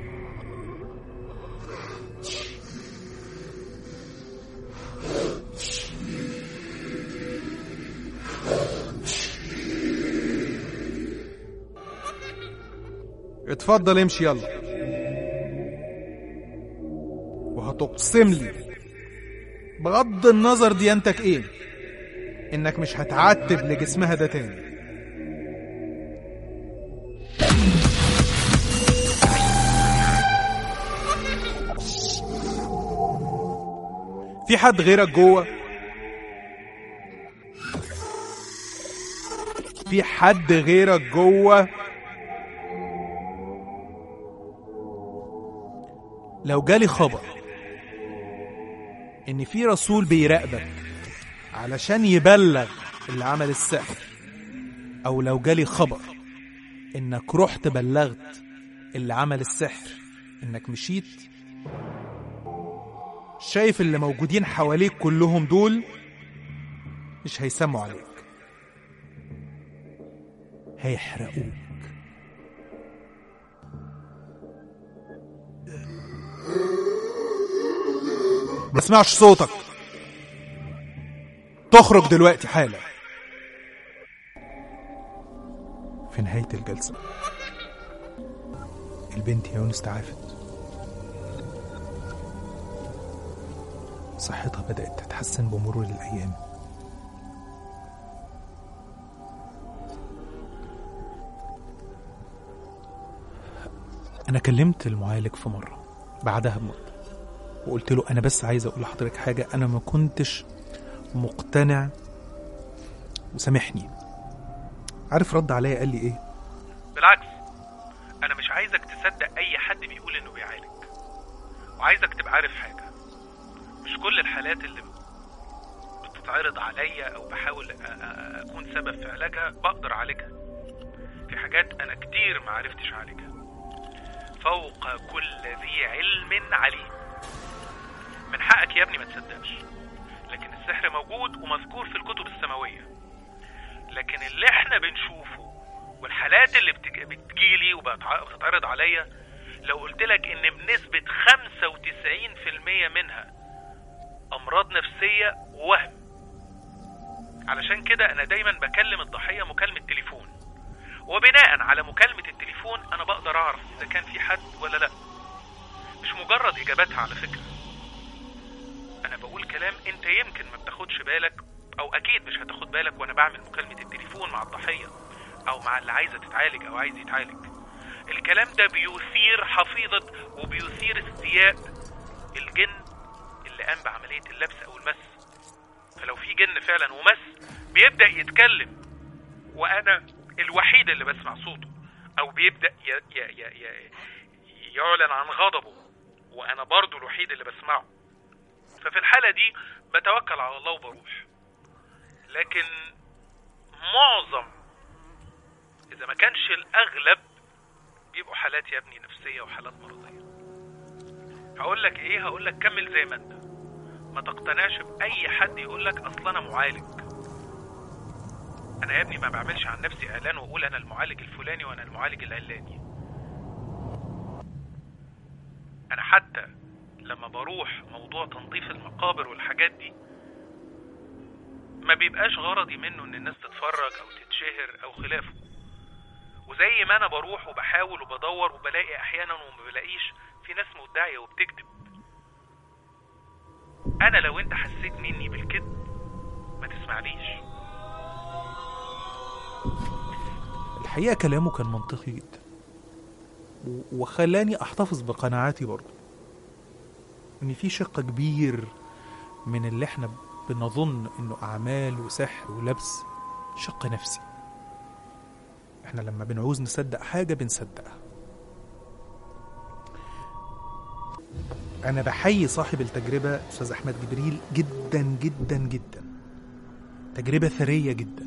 اتفضل امشي يلا وهتقسم لي بغض النظر ديانتك ايه انك مش هتعتب لجسمها ده تاني في حد غيرك جوه في حد غيرك جوه لو جالي خبر ان في رسول بيراقبك علشان يبلغ اللي عمل السحر او لو جالي خبر انك رحت بلغت اللي عمل السحر انك مشيت شايف اللي موجودين حواليك كلهم دول مش هيسموا عليك هيحرقوك ما اسمعش صوتك تخرج دلوقتي حالا في نهاية الجلسة البنت يا يونس تعافت صحتها بدأت تتحسن بمرور الأيام أنا كلمت المعالج في مرة بعدها بمدة وقلت له أنا بس عايز أقول لحضرتك حاجة أنا ما كنتش مقتنع وسامحني عارف رد عليا قال لي إيه؟ بالعكس انا مش عايزك تصدق اي حد بيقول انه بيعالج وعايزك تبقى عارف حاجه مش كل الحالات اللي بتتعرض عليا او بحاول أ- أ- اكون سبب في علاجها بقدر اعالجها في حاجات انا كتير ما عرفتش اعالجها فوق كل ذي علم عليم من حقك يا ابني ما تصدقش لكن السحر موجود ومذكور في الكتب السماويه لكن اللي احنا بنشوفه والحالات اللي بتج- بتجيلي وبتتعرض عليا لو قلت لك ان بنسبة 95% منها امراض نفسية ووهم علشان كده انا دايما بكلم الضحية مكالمة تليفون وبناء على مكالمة التليفون انا بقدر اعرف اذا كان في حد ولا لا مش مجرد اجاباتها على فكرة انا بقول كلام انت يمكن ما بتاخدش بالك او اكيد مش هتاخد بالك وانا بعمل مكالمة التليفون مع الضحية او مع اللي عايزة تتعالج او عايز يتعالج الكلام ده بيثير حفيظة وبيثير استياء الجن اللي قام بعملية اللبس او المس فلو في جن فعلا ومس بيبدأ يتكلم وانا الوحيد اللي بسمع صوته او بيبدأ ي... ي... ي... ي... يعلن عن غضبه وانا برضو الوحيد اللي بسمعه ففي الحالة دي بتوكل على الله وبروح لكن معظم اذا ما كانش الاغلب بيبقوا حالات يا ابني نفسية وحالات مرضية هقول لك ايه هقول لك كمل زي ما انت ما تقتنعش باي حد يقول لك اصل انا معالج انا يا ابني ما بعملش عن نفسي اعلان واقول انا المعالج الفلاني وانا المعالج العلاني انا حتى لما بروح موضوع تنظيف المقابر والحاجات دي ما بيبقاش غرضي منه ان الناس تتفرج او تتشهر او خلافه وزي ما انا بروح وبحاول وبدور وبلاقي احيانا وما بلاقيش في ناس مدعية وبتكذب انا لو انت حسيت مني بالكذب ما تسمعنيش الحقيقة كلامه كان منطقي جدا و- وخلاني أحتفظ بقناعاتي برضه إن في شق كبير من اللي إحنا بنظن إنه أعمال وسحر ولبس شق نفسي إحنا لما بنعوز نصدق حاجة بنصدقها أنا بحيي صاحب التجربة أستاذ أحمد جبريل جدا جدا جدا تجربة ثرية جدا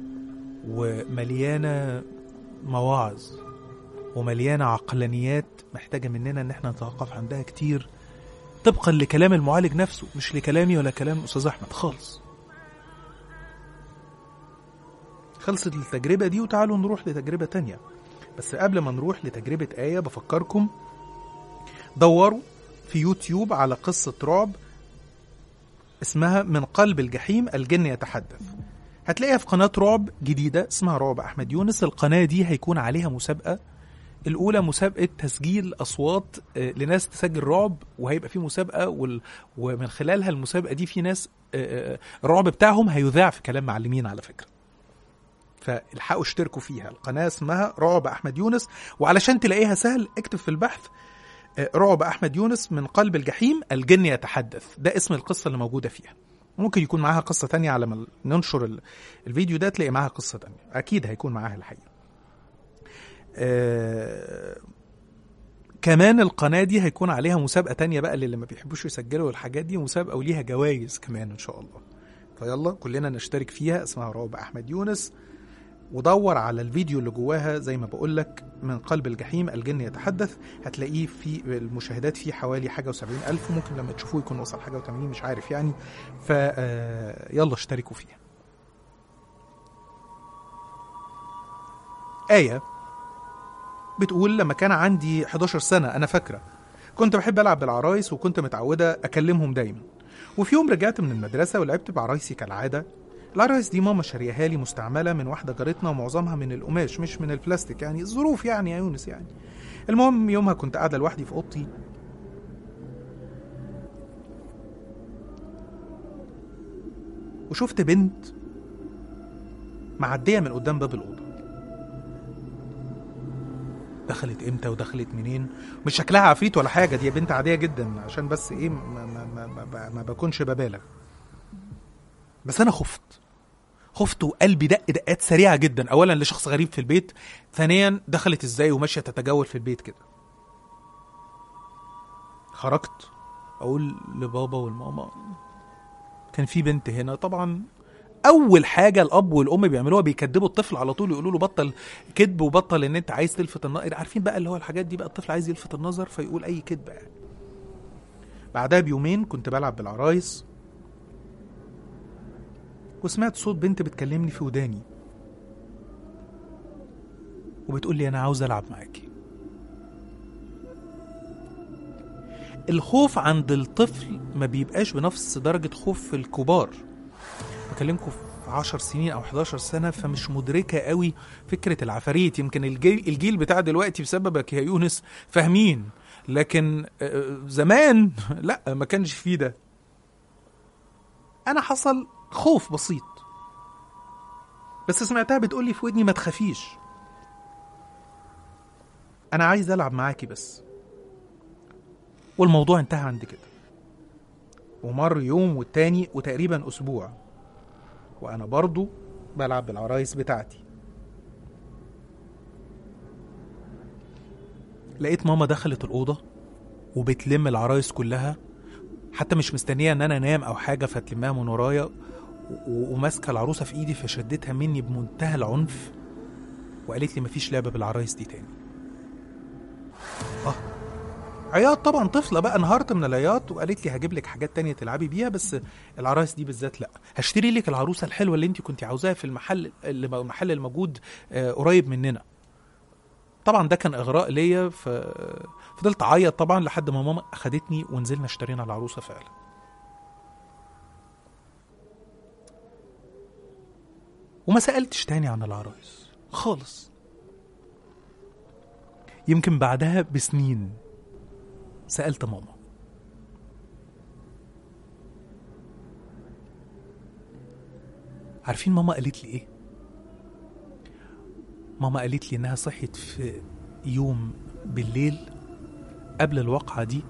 ومليانة مواعظ ومليانة عقلانيات محتاجة مننا ان احنا نتوقف عندها كتير طبقا لكلام المعالج نفسه مش لكلامي ولا كلام استاذ احمد خالص خلصت التجربة دي وتعالوا نروح لتجربة تانية بس قبل ما نروح لتجربة آية بفكركم دوروا في يوتيوب على قصة رعب اسمها من قلب الجحيم الجن يتحدث هتلاقيها في قناة رعب جديدة اسمها رعب أحمد يونس القناة دي هيكون عليها مسابقة الأولى مسابقة تسجيل أصوات آه، لناس تسجل رعب وهيبقى في مسابقة وال... ومن خلالها المسابقة دي في ناس آه، آه، الرعب بتاعهم هيذاع في كلام معلمين على فكرة فالحقوا اشتركوا فيها القناة اسمها رعب أحمد يونس وعلشان تلاقيها سهل اكتب في البحث آه، رعب أحمد يونس من قلب الجحيم الجن يتحدث ده اسم القصة اللي موجودة فيها ممكن يكون معاها قصة تانية على ما ننشر ال- الفيديو ده تلاقي معاها قصة تانية أكيد هيكون معاها الحقيقة آه كمان القناة دي هيكون عليها مسابقة تانية بقى للي ما بيحبوش يسجلوا الحاجات دي مسابقة وليها جوائز كمان إن شاء الله فيلا كلنا نشترك فيها اسمها رعب أحمد يونس ودور على الفيديو اللي جواها زي ما بقول لك من قلب الجحيم الجن يتحدث هتلاقيه في المشاهدات فيه حوالي حاجة وسبعين ألف وممكن لما تشوفوه يكون وصل حاجة وتمانين مش عارف يعني فيلا اشتركوا فيها آية بتقول لما كان عندي 11 سنة أنا فاكرة كنت بحب ألعب بالعرايس وكنت متعودة أكلمهم دايما وفي يوم رجعت من المدرسة ولعبت بعرايسي كالعادة العرايس دي ماما شاريها لي مستعملة من واحدة جارتنا ومعظمها من القماش مش من البلاستيك يعني الظروف يعني يا يونس يعني المهم يومها كنت قاعدة لوحدي في أوضتي وشفت بنت معدية من قدام باب الأوضة دخلت امتى ودخلت منين مش شكلها عفريت ولا حاجة دي بنت عادية جدا عشان بس ايه ما, ما, ما, ما, ما بكونش ببالغ بس انا خفت خفت وقلبي دق دقات سريعه جدا اولا لشخص غريب في البيت ثانيا دخلت ازاي وماشيه تتجول في البيت كده خرجت اقول لبابا والماما كان في بنت هنا طبعا اول حاجه الاب والام بيعملوها بيكدبوا الطفل على طول يقولوا له بطل كذب وبطل ان انت عايز تلفت النظر عارفين بقى اللي هو الحاجات دي بقى الطفل عايز يلفت النظر فيقول اي كذبه يعني بعدها بيومين كنت بلعب بالعرايس وسمعت صوت بنت بتكلمني في وداني وبتقول لي انا عاوز العب معاكي الخوف عند الطفل ما بيبقاش بنفس درجة خوف الكبار بكلمكم في 10 سنين او 11 سنة فمش مدركة قوي فكرة العفاريت يمكن الجيل, الجيل بتاع دلوقتي بسببك يا يونس فاهمين لكن زمان لا ما كانش فيه ده انا حصل خوف بسيط بس سمعتها بتقول لي في ودني ما تخافيش انا عايز العب معاكي بس والموضوع انتهى عند كده ومر يوم والتاني وتقريبا اسبوع وانا برضو بلعب بالعرايس بتاعتي لقيت ماما دخلت الأوضة وبتلم العرايس كلها حتى مش مستنية ان انا انام او حاجة فتلمها من ورايا وماسكه العروسه في ايدي فشدتها مني بمنتهى العنف وقالت لي مفيش لعبه بالعرايس دي تاني اه عياط طبعا طفله بقى انهارت من العياط وقالت لي هجيب لك حاجات تانية تلعبي بيها بس العرايس دي بالذات لا هشتري لك العروسه الحلوه اللي انت كنت عاوزاها في المحل المحل الموجود آه قريب مننا طبعا ده كان اغراء ليا ففضلت اعيط طبعا لحد ما ماما اخدتني ونزلنا اشترينا العروسه فعلا وما سألتش تاني عن العرايس خالص يمكن بعدها بسنين سألت ماما عارفين ماما قالت لي ايه ماما قالت لي انها صحيت في يوم بالليل قبل الواقعة دي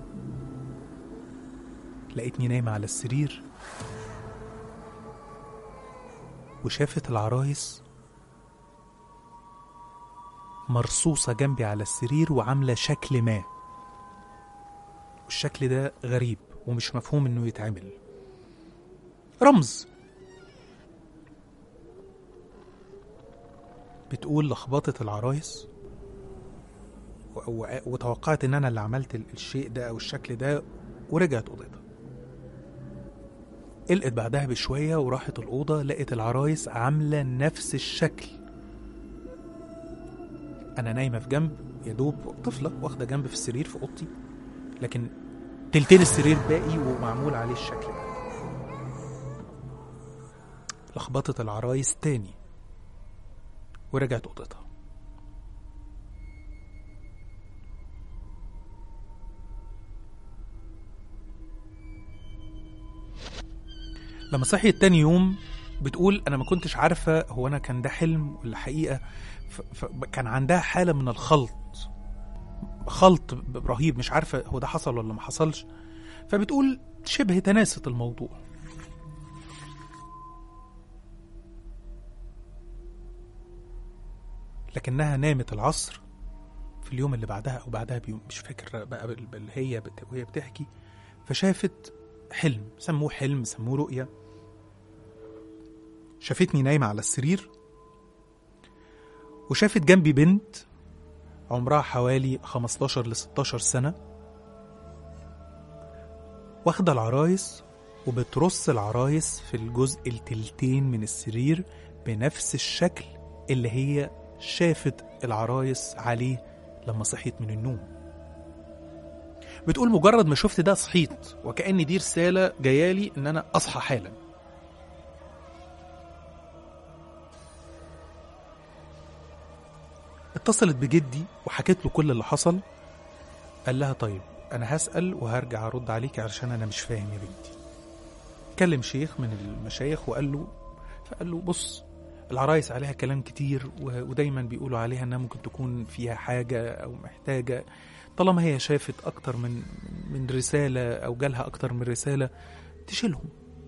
لقيتني نايمة على السرير وشافت العرايس مرصوصة جنبي على السرير وعاملة شكل ما والشكل ده غريب ومش مفهوم انه يتعمل رمز بتقول لخبطت العرايس وتوقعت ان انا اللي عملت الشيء ده او الشكل ده ورجعت اوضتها قلقت بعدها بشوية وراحت الأوضة لقت العرايس عاملة نفس الشكل أنا نايمة في جنب يا دوب طفلة واخدة جنب في السرير في أوضتي لكن تلتين السرير باقي ومعمول عليه الشكل ده لخبطت العرايس تاني ورجعت أوضتها لما صحيت تاني يوم بتقول انا ما كنتش عارفه هو انا كان ده حلم ولا حقيقه فكان عندها حاله من الخلط خلط رهيب مش عارفه هو ده حصل ولا ما حصلش فبتقول شبه تناست الموضوع لكنها نامت العصر في اليوم اللي بعدها او بعدها بيوم مش فاكر بقى اللي هي وهي بتحكي فشافت حلم سموه حلم سموه رؤية شافتني نايمة على السرير وشافت جنبي بنت عمرها حوالي 15 ل 16 سنة واخدة العرايس وبترص العرايس في الجزء التلتين من السرير بنفس الشكل اللي هي شافت العرايس عليه لما صحيت من النوم بتقول مجرد ما شفت ده صحيت وكأن دي رسالة جايالي ان انا اصحى حالا اتصلت بجدي وحكيت له كل اللي حصل قال لها طيب انا هسأل وهرجع ارد عليك علشان انا مش فاهم يا بنتي كلم شيخ من المشايخ وقال له فقال له بص العرايس عليها كلام كتير و- ودايما بيقولوا عليها انها ممكن تكون فيها حاجة او محتاجة طالما هي شافت اكتر من من رسالة او جالها اكتر من رسالة تشيلهم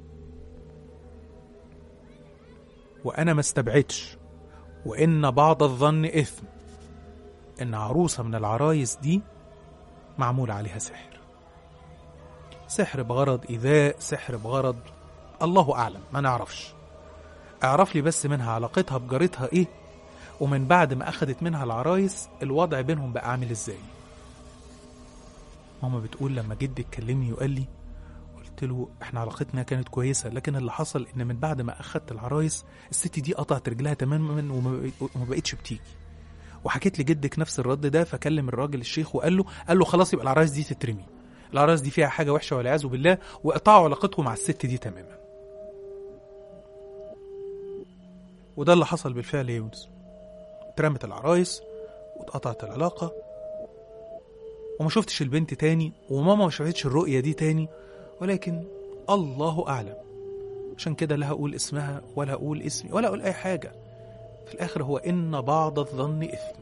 وانا ما استبعدش وان بعض الظن اثم ان عروسة من العرايس دي معمول عليها سحر سحر بغرض إيذاء سحر بغرض الله أعلم ما نعرفش اعرف لي بس منها علاقتها بجارتها إيه ومن بعد ما أخدت منها العرايس الوضع بينهم بقى عامل إزاي ماما بتقول لما جدي اتكلمني وقال لي قلت له احنا علاقتنا كانت كويسة لكن اللي حصل ان من بعد ما اخدت العرايس الست دي قطعت رجلها تماما وما وما بقتش بتيجي وحكيت لجدك نفس الرد ده فكلم الراجل الشيخ وقال له قال له خلاص يبقى العرايس دي تترمي العرايس دي فيها حاجه وحشه والعياذ بالله وقطعوا علاقته مع الست دي تماما وده اللي حصل بالفعل يا يونس اترمت العرايس واتقطعت العلاقه وما شفتش البنت تاني وماما ما شافتش الرؤيه دي تاني ولكن الله اعلم عشان كده لا هقول اسمها ولا هقول اسمي ولا اقول اي حاجه في الآخر هو إن بعض الظن إثم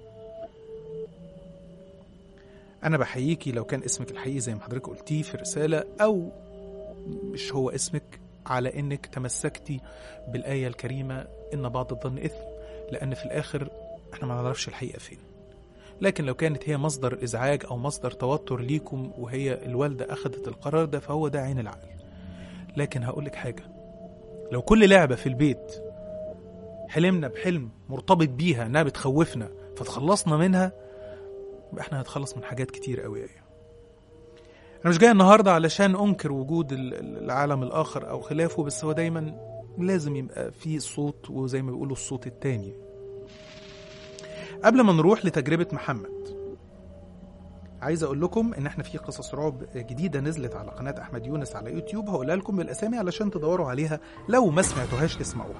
أنا بحييكي لو كان اسمك الحقيقي زي ما حضرتك قلتيه في الرسالة أو مش هو اسمك على إنك تمسكتي بالآية الكريمة إن بعض الظن إثم لأن في الآخر إحنا ما نعرفش الحقيقة فين لكن لو كانت هي مصدر إزعاج أو مصدر توتر ليكم وهي الوالدة أخذت القرار ده فهو ده عين العقل لكن هقولك حاجة لو كل لعبة في البيت حلمنا بحلم مرتبط بيها انها بتخوفنا فتخلصنا منها يبقى احنا هنتخلص من حاجات كتير قوي قوي انا مش جاي النهارده علشان انكر وجود ال- ال- العالم الاخر او خلافه بس هو دايما لازم يبقى في صوت وزي ما بيقولوا الصوت التاني قبل ما نروح لتجربة محمد عايز اقول لكم ان احنا في قصص رعب جديده نزلت على قناه احمد يونس على يوتيوب هقولها لكم بالاسامي علشان تدوروا عليها لو ما سمعتوهاش تسمعوها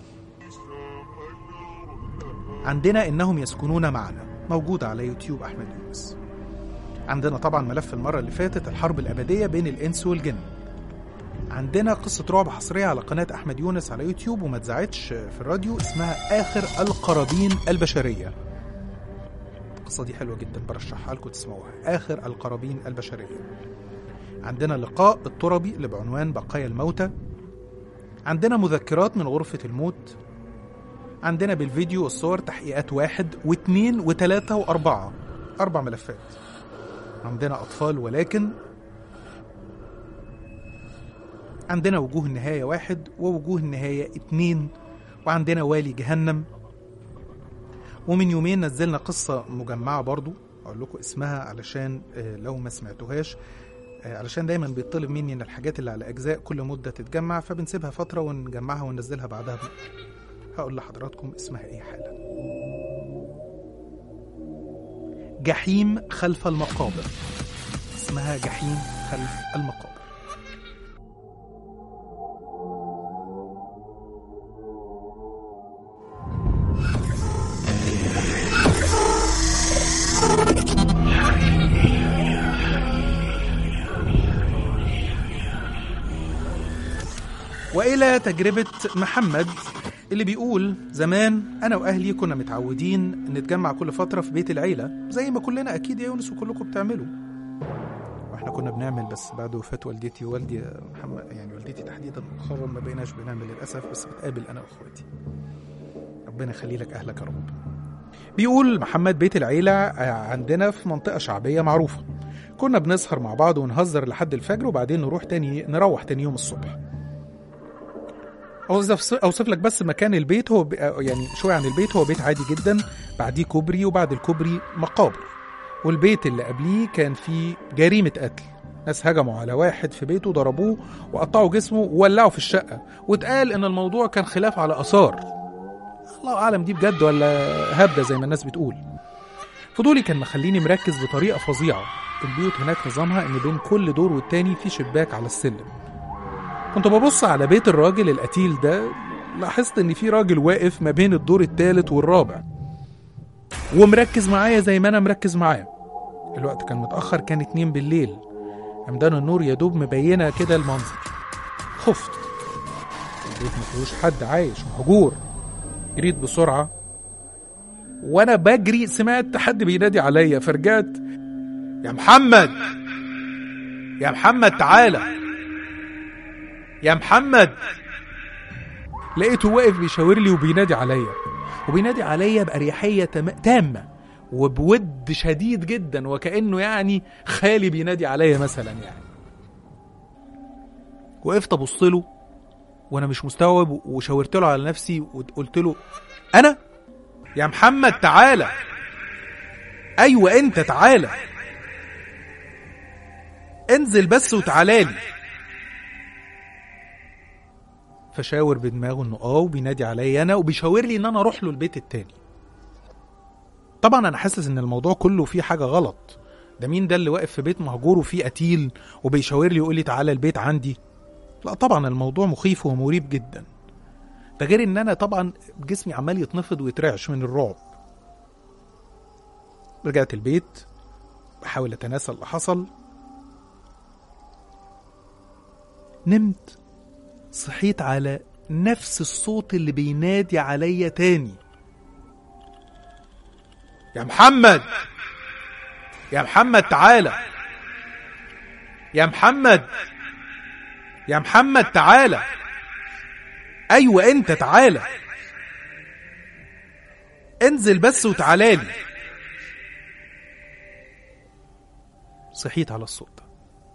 عندنا إنهم يسكنون معنا موجودة على يوتيوب أحمد يونس عندنا طبعا ملف المرة اللي فاتت الحرب الأبدية بين الإنس والجن عندنا قصة رعب حصرية على قناة أحمد يونس على يوتيوب وما اتذاعتش في الراديو اسمها آخر القرابين البشرية القصة دي حلوة جدا برشحها لكم تسمعوها آخر القرابين البشرية عندنا لقاء التربي اللي بعنوان بقايا الموتى عندنا مذكرات من غرفة الموت عندنا بالفيديو والصور تحقيقات واحد واثنين وثلاثة وأربعة أربع ملفات عندنا أطفال ولكن عندنا وجوه النهاية واحد ووجوه النهاية اتنين وعندنا والي جهنم ومن يومين نزلنا قصة مجمعة برضو أقول لكم اسمها علشان آه، لو ما سمعتوهاش آه، علشان دايما بيطلب مني ان الحاجات اللي على اجزاء كل مده تتجمع فبنسيبها فتره ونجمعها وننزلها بعدها هقول لحضراتكم اسمها ايه حالا جحيم خلف المقابر اسمها جحيم خلف المقابر والى تجربه محمد اللي بيقول زمان انا واهلي كنا متعودين نتجمع كل فتره في بيت العيله زي ما كلنا اكيد يا يونس وكلكم بتعملوا واحنا كنا بنعمل بس بعد وفاه والدتي ووالدي يا محمد يعني والدتي تحديدا مؤخرا ما بقيناش بنعمل للاسف بس بتقابل انا واخواتي ربنا يخلي لك اهلك يا رب بيقول محمد بيت العيله عندنا في منطقه شعبيه معروفه كنا بنسهر مع بعض ونهزر لحد الفجر وبعدين نروح تاني نروح تاني يوم الصبح اوصف اوصف لك بس مكان البيت هو ب... يعني شويه عن البيت هو بيت عادي جدا بعديه كوبري وبعد الكوبري مقابر والبيت اللي قبليه كان فيه جريمه قتل ناس هجموا على واحد في بيته ضربوه وقطعوا جسمه وولعوا في الشقه واتقال ان الموضوع كان خلاف على اثار الله اعلم دي بجد ولا هبده زي ما الناس بتقول فضولي كان مخليني مركز بطريقه فظيعه البيوت هناك نظامها ان بين كل دور والتاني في شباك على السلم كنت ببص على بيت الراجل القتيل ده لاحظت ان في راجل واقف ما بين الدور التالت والرابع ومركز معايا زي ما انا مركز معاه الوقت كان متاخر كان اتنين بالليل عمدان النور يا دوب مبينه كده المنظر خفت البيت ما فيهوش حد عايش مهجور جريت بسرعه وانا بجري سمعت حد بينادي عليا فرجعت يا محمد يا محمد تعالى يا محمد لقيته واقف بيشاور لي وبينادي عليا وبينادي عليا بأريحية تم- تامة وبود شديد جدا وكأنه يعني خالي بينادي عليا مثلا يعني وقفت ابص له وانا مش مستوعب وشاورت له على نفسي وقلت له انا يا محمد تعالى ايوه انت تعالى انزل بس وتعالى لي فشاور بدماغه انه اه وبينادي عليا انا وبيشاور لي ان انا اروح له البيت التاني طبعا انا حاسس ان الموضوع كله فيه حاجه غلط ده مين ده اللي واقف في بيت مهجور وفيه قتيل وبيشاور لي يقول لي تعالى البيت عندي لا طبعا الموضوع مخيف ومريب جدا ده غير ان انا طبعا جسمي عمال يتنفض ويترعش من الرعب رجعت البيت بحاول اتناسى اللي حصل نمت صحيت على نفس الصوت اللي بينادي عليا تاني يا محمد يا محمد تعالى يا محمد يا محمد تعالى ايوه انت تعالى انزل بس وتعالى لي صحيت على الصوت ده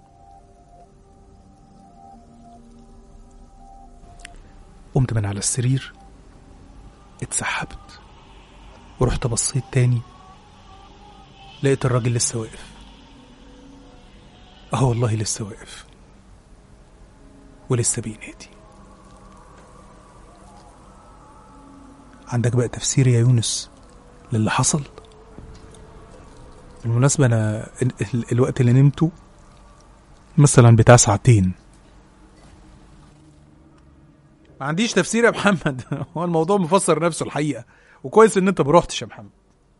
قمت من على السرير اتسحبت ورحت بصيت تاني لقيت الراجل لسه واقف اه والله لسه واقف ولسه بينادي عندك بقى تفسير يا يونس للي حصل بالمناسبة أنا ال- ال- الوقت اللي نمته مثلا بتاع ساعتين ما عنديش تفسير يا محمد هو الموضوع مفسر نفسه الحقيقة وكويس ان انت مروحتش يا محمد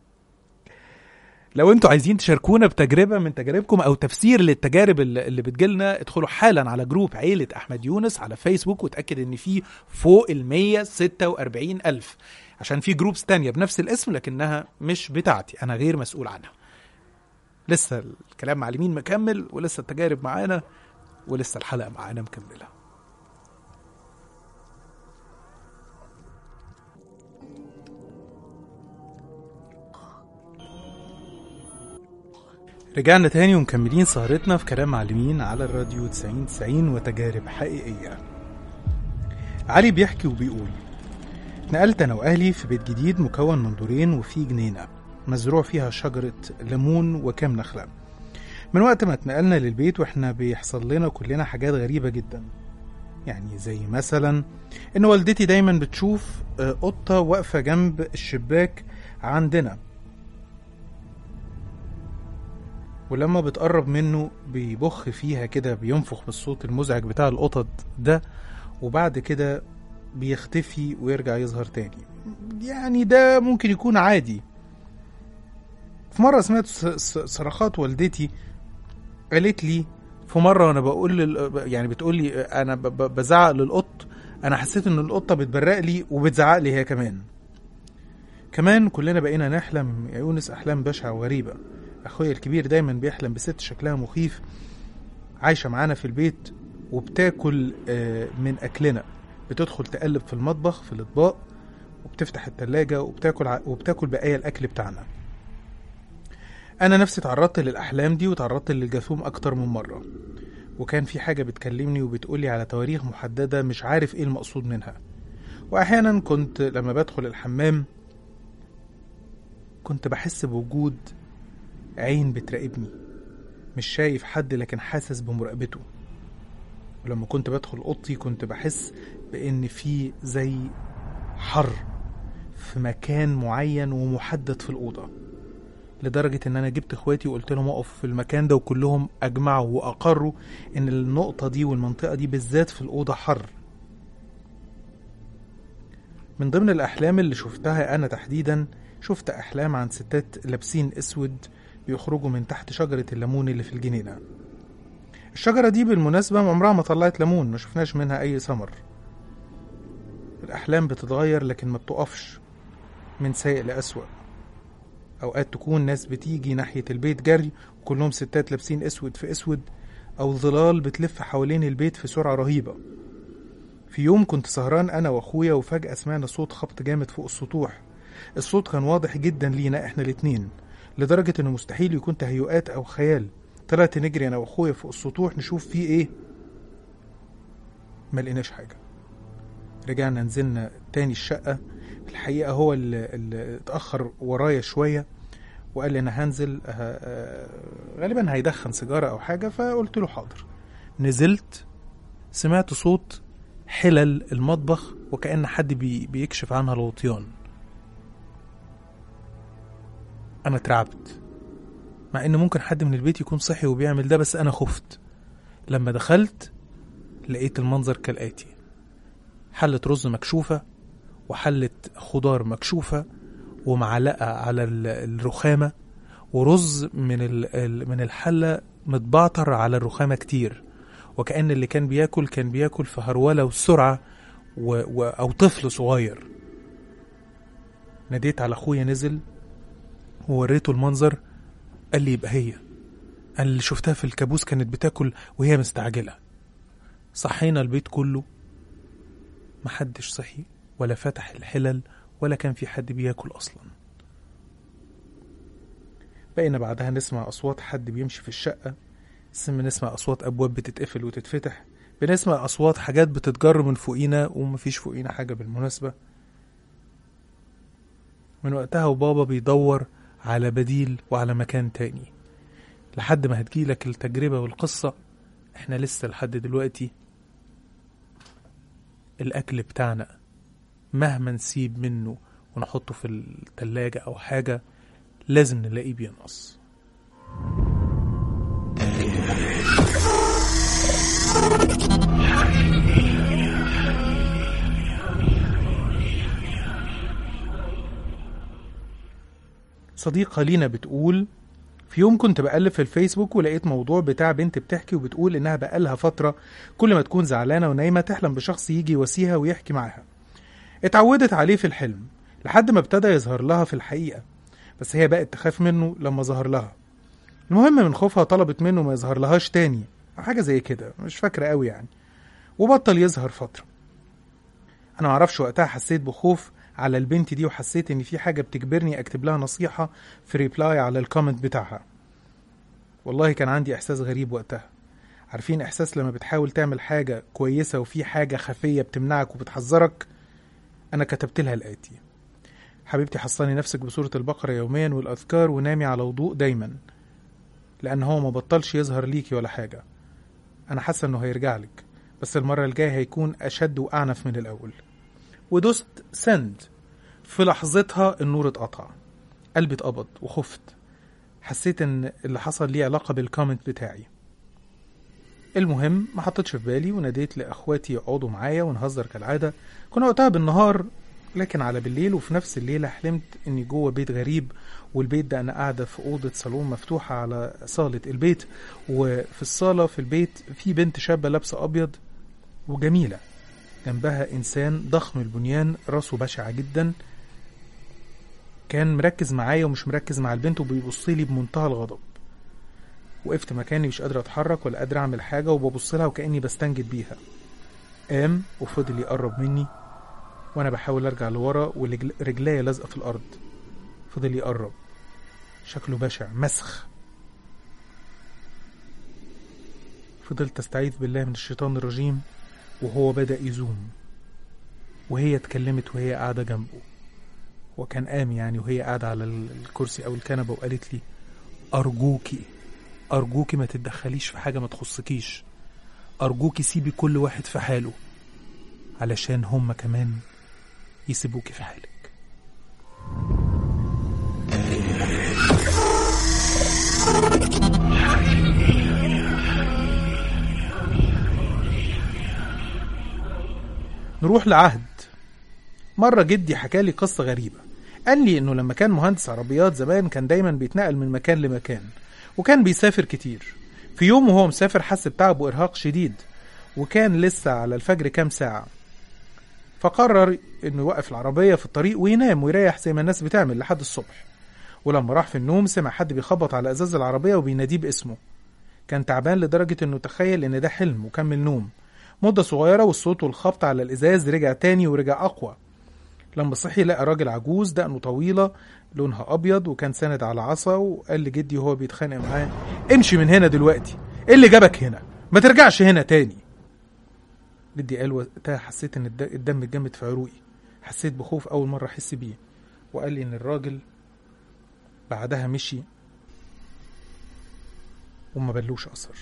لو انتوا عايزين تشاركونا بتجربة من تجاربكم او تفسير للتجارب اللي اللي بتجيلنا ادخلوا حالا على جروب عيلة احمد يونس على فيسبوك وتأكد ان في فوق ال 146 الف عشان في جروبس تانية بنفس الاسم لكنها مش بتاعتي انا غير مسؤول عنها لسه الكلام مع اليمين مكمل ولسه التجارب معانا ولسه الحلقة معانا مكملة رجعنا تاني ومكملين سهرتنا في كلام معلمين على الراديو 90 90 وتجارب حقيقية علي بيحكي وبيقول نقلت أنا وأهلي في بيت جديد مكون من دورين وفيه جنينة مزروع فيها شجرة ليمون وكام نخلة من وقت ما اتنقلنا للبيت واحنا بيحصل لنا كلنا حاجات غريبة جدا يعني زي مثلا ان والدتي دايما بتشوف آه، قطة واقفة جنب الشباك عندنا ولما بتقرب منه بيبخ فيها كده بينفخ بالصوت المزعج بتاع القطط ده وبعد كده بيختفي ويرجع يظهر تاني يعني ده ممكن يكون عادي في مرة سمعت ص- ص- صرخات والدتي قالت لي في مرة وانا بقول لل... يعني بتقول لي انا ب... ب- بزعق للقط انا حسيت ان القطة بتبرق لي وبتزعق لي هي كمان كمان كلنا بقينا نحلم يا يونس احلام بشعة وغريبة اخويا الكبير دايما بيحلم بست شكلها مخيف عايشة معانا في البيت وبتاكل آه، من اكلنا بتدخل تقلب في المطبخ في الاطباق وبتفتح التلاجة وبتاكل ع... وبتاكل بقايا الاكل بتاعنا انا نفسي تعرضت للاحلام دي وتعرضت للجاثوم اكتر من مره وكان في حاجة بتكلمني وبتقولي على تواريخ محددة مش عارف ايه المقصود منها وأحيانا كنت لما بدخل الحمام كنت بحس بوجود عين بتراقبني مش شايف حد لكن حاسس بمراقبته ولما كنت بدخل اوضتي كنت بحس بان في زي حر في مكان معين ومحدد في الاوضه لدرجه ان انا جبت اخواتي وقلت لهم اقفوا في المكان ده وكلهم اجمعوا واقروا ان النقطه دي والمنطقه دي بالذات في الاوضه حر من ضمن الاحلام اللي شفتها انا تحديدا شفت احلام عن ستات لابسين اسود بيخرجوا من تحت شجره الليمون اللي في الجنينه الشجرة دي بالمناسبة عمرها ما طلعت ليمون ما شفناش منها أي ثمر الأحلام بتتغير لكن ما بتقفش من سيء لأسوأ أوقات تكون ناس بتيجي ناحية البيت جري وكلهم ستات لابسين أسود في أسود أو ظلال بتلف حوالين البيت في سرعة رهيبة في يوم كنت سهران أنا وأخويا وفجأة سمعنا صوت خبط جامد فوق السطوح الصوت كان واضح جدا لينا إحنا الاتنين لدرجة إنه مستحيل يكون تهيؤات أو خيال طلعت نجري انا واخويا فوق السطوح نشوف فيه ايه ما لقيناش حاجه رجعنا نزلنا تاني الشقه الحقيقه هو اللي, اللي اتاخر ورايا شويه وقال لي انا هنزل ه- آه، غالبا هيدخن سيجاره او حاجه فقلت له حاضر نزلت سمعت صوت حلل المطبخ وكأن حد بي بيكشف عنها الغطيان أنا اترعبت مع ان ممكن حد من البيت يكون صحي وبيعمل ده بس انا خفت لما دخلت لقيت المنظر كالاتي حلة رز مكشوفة وحلة خضار مكشوفة ومعلقة على ال- الرخامة ورز من ال- ال- من الحلة متبعتر على الرخامة كتير وكأن اللي كان بياكل كان بياكل في هرولة وسرعة و... و... أو طفل صغير ناديت على أخويا نزل ووريته المنظر قال لي يبقى هي أنا اللي شفتها في الكابوس كانت بتاكل وهي مستعجلة صحينا البيت كله محدش صحي ولا فتح الحلل ولا كان في حد بياكل أصلا بقينا بعدها نسمع أصوات حد بيمشي في الشقة سم نسمع أصوات أبواب بتتقفل وتتفتح بنسمع أصوات حاجات بتتجر من فوقينا ومفيش فوقينا حاجة بالمناسبة من وقتها وبابا بيدور على بديل وعلى مكان تاني لحد ما هتجيلك التجربة والقصة احنا لسه لحد دلوقتي الأكل بتاعنا مهما نسيب منه ونحطه في التلاجة أو حاجة لازم نلاقيه بينقص صديقة لينا بتقول في يوم كنت بقلب في الفيسبوك ولقيت موضوع بتاع بنت بتحكي وبتقول انها بقالها فترة كل ما تكون زعلانة ونايمة تحلم بشخص يجي يواسيها ويحكي معاها اتعودت عليه في الحلم لحد ما ابتدى يظهر لها في الحقيقة بس هي بقت تخاف منه لما ظهر لها المهم من خوفها طلبت منه ما يظهر لهاش تاني أو حاجة زي كده مش فاكرة قوي يعني وبطل يظهر فترة أنا معرفش وقتها حسيت بخوف على البنت دي وحسيت ان في حاجه بتجبرني اكتب لها نصيحه في ريبلاي على الكومنت بتاعها والله كان عندي احساس غريب وقتها عارفين احساس لما بتحاول تعمل حاجه كويسه وفي حاجه خفيه بتمنعك وبتحذرك انا كتبت لها الاتي حبيبتي حصلي نفسك بسوره البقره يوميا والاذكار ونامي على وضوء دايما لان هو ما بطلش يظهر ليكي ولا حاجه انا حاسه انه هيرجع لك بس المره الجايه هيكون اشد واعنف من الاول ودوست سند في لحظتها النور اتقطع قلبي اتقبض وخفت حسيت ان اللي حصل ليه علاقة بالكومنت بتاعي المهم ما حطيتش في بالي وناديت لاخواتي يقعدوا معايا ونهزر كالعادة كنا وقتها بالنهار لكن على بالليل وفي نفس الليلة حلمت اني جوه بيت غريب والبيت ده انا قاعدة في اوضة صالون مفتوحة على صالة البيت وفي الصالة في البيت في بنت شابة لابسة ابيض وجميلة جنبها إنسان ضخم البنيان راسه بشعة جدا كان مركز معايا ومش مركز مع البنت وبيبص لي بمنتهى الغضب وقفت مكاني مش قادر اتحرك ولا قادر اعمل حاجة وببص لها وكأني بستنجد بيها قام وفضل يقرب مني وانا بحاول ارجع لورا ورجليا لازقة في الارض فضل يقرب شكله بشع مسخ فضلت استعيذ بالله من الشيطان الرجيم وهو بدأ يزوم وهي اتكلمت وهي قاعدة جنبه وكان قام يعني وهي قاعدة على ال- الكرسي أو الكنبة وقالت لي أرجوكي أرجوكي ما تتدخليش في حاجة ما تخصكيش أرجوكي سيبي كل واحد في حاله علشان هما كمان يسيبوكي في حالك نروح لعهد مرة جدي حكالي قصة غريبة قال لي انه لما كان مهندس عربيات زمان كان دايما بيتنقل من مكان لمكان وكان بيسافر كتير في يوم وهو مسافر حس بتعب وارهاق شديد وكان لسه على الفجر كام ساعة فقرر انه يوقف العربية في الطريق وينام ويريح زي ما الناس بتعمل لحد الصبح ولما راح في النوم سمع حد بيخبط على ازاز العربية وبيناديه باسمه كان تعبان لدرجة انه تخيل ان ده حلم وكمل نوم مدة صغيرة والصوت والخبط على الازاز رجع تاني ورجع اقوى لما صحي لقى راجل عجوز دقنه طويلة لونها أبيض وكان ساند على عصا وقال لجدي وهو بيتخانق معاه امشي من هنا دلوقتي ايه اللي جابك هنا ما ترجعش هنا تاني جدي قال وقتها حسيت ان الد- الدم اتجمد في عروقي حسيت بخوف أول مرة أحس بيه وقال لي إن الراجل بعدها مشي وما بلوش أثر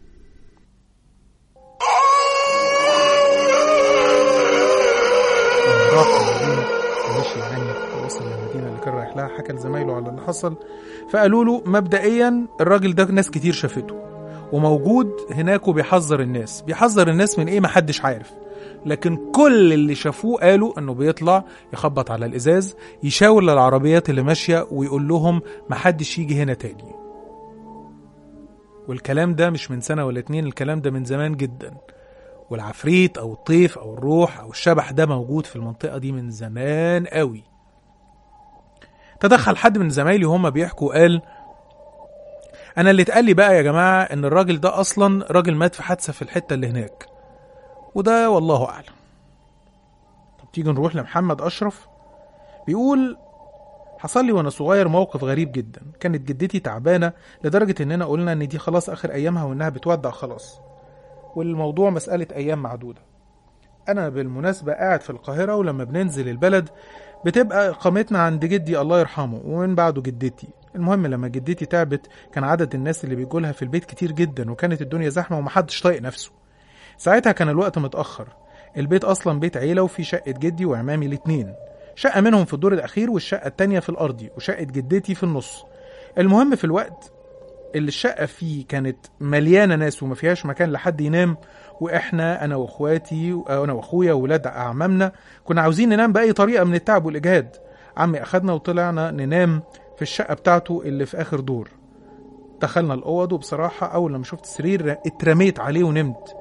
لما راح المدينة ومشي يعني ووصل للمدينة اللي كان رايح لها حكى لزمايله على اللي حصل فقالوا له مبدئيا الراجل ده ناس كتير شافته وموجود هناك وبيحذر الناس بيحذر الناس من ايه محدش عارف لكن كل اللي شافوه قالوا انه بيطلع يخبط على الازاز يشاور للعربيات اللي ماشيه ويقول لهم محدش يجي هنا تاني والكلام ده مش من سنه ولا اتنين الكلام ده من زمان جدا والعفريت او الطيف او الروح او الشبح ده موجود في المنطقه دي من زمان قوي تدخل حد من زمايلي وهم بيحكوا قال انا اللي اتقال لي بقى يا جماعه ان الراجل ده اصلا راجل مات في حادثه في الحته اللي هناك وده والله اعلم طب تيجي نروح لمحمد اشرف بيقول حصل لي وانا صغير موقف غريب جدا كانت جدتي تعبانه لدرجه اننا قلنا ان دي خلاص اخر ايامها وانها بتودع خلاص والموضوع مساله ايام معدوده انا بالمناسبه قاعد في القاهره ولما بننزل البلد بتبقى اقامتنا عند جدي الله يرحمه ومن بعده جدتي المهم لما جدتي تعبت كان عدد الناس اللي بيجولها في البيت كتير جدا وكانت الدنيا زحمه ومحدش طايق نفسه ساعتها كان الوقت متأخر البيت أصلا بيت عيلة وفي شقة جدي وعمامي الاتنين شقة منهم في الدور الأخير والشقة التانية في الأرضي وشقة جدتي في النص المهم في الوقت اللي الشقة فيه كانت مليانة ناس وما فيهاش مكان لحد ينام وإحنا أنا وإخواتي وأنا وأخويا وولاد أعمامنا كنا عاوزين ننام بأي طريقة من التعب والإجهاد عمي أخدنا وطلعنا ننام في الشقة بتاعته اللي في آخر دور دخلنا الأوض وبصراحة أول لما شفت السرير اترميت عليه ونمت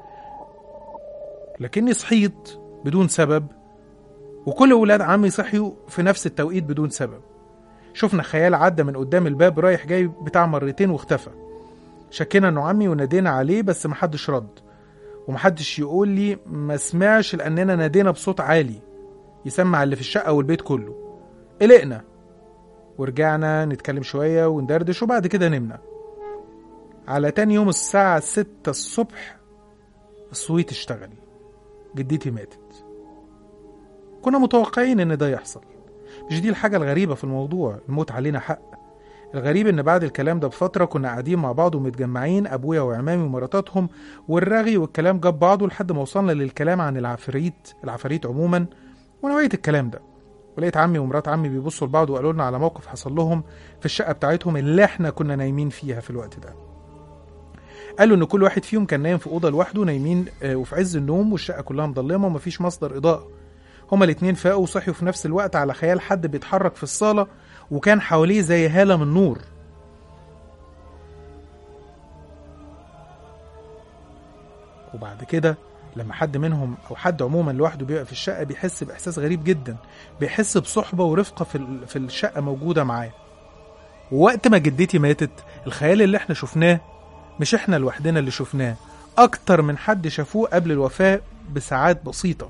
لكني صحيت بدون سبب وكل ولاد عمي صحيوا في نفس التوقيت بدون سبب شفنا خيال عدى من قدام الباب رايح جاي بتاع مرتين واختفى شكينا انه عمي ونادينا عليه بس محدش رد ومحدش يقول لي ما سمعش لاننا نادينا بصوت عالي يسمع اللي في الشقه والبيت كله قلقنا ورجعنا نتكلم شويه وندردش وبعد كده نمنا على تاني يوم الساعة ستة الصبح الصويت اشتغل جدتي ماتت كنا متوقعين ان ده يحصل مش دي الحاجة الغريبة في الموضوع الموت علينا حق الغريب ان بعد الكلام ده بفترة كنا قاعدين مع بعض ومتجمعين ابويا وعمامي ومراتاتهم والرغي والكلام جاب بعضه لحد ما وصلنا للكلام عن العفاريت العفاريت عموما ونوعية الكلام ده ولقيت عمي ومرات عمي بيبصوا لبعض وقالوا لنا على موقف حصل لهم في الشقة بتاعتهم اللي احنا كنا نايمين فيها في الوقت ده قالوا ان كل واحد فيهم كان نايم في اوضه لوحده نايمين آه، وفي عز النوم والشقه كلها مظلمه ومفيش مصدر اضاءه هما الاتنين فاقوا وصحيوا في نفس الوقت على خيال حد بيتحرك في الصاله وكان حواليه زي هاله من نور وبعد كده لما حد منهم او حد عموما لوحده بيبقى في الشقه بيحس باحساس غريب جدا بيحس بصحبه ورفقه في ال- في الشقه موجوده معاه ووقت ما جدتي ماتت الخيال اللي احنا شفناه مش احنا لوحدنا اللي شفناه اكتر من حد شافوه قبل الوفاة بساعات بسيطة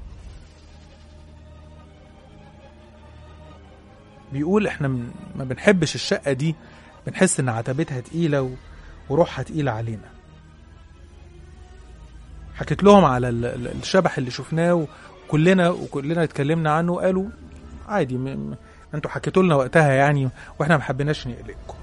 بيقول احنا من ما بنحبش الشقة دي بنحس ان عتبتها تقيلة و- وروحها تقيلة علينا حكيت لهم على ال- ال- الشبح اللي شفناه وكلنا وكلنا اتكلمنا عنه قالوا عادي م... م- انتوا حكيتوا لنا وقتها يعني واحنا ما حبيناش نقلقكم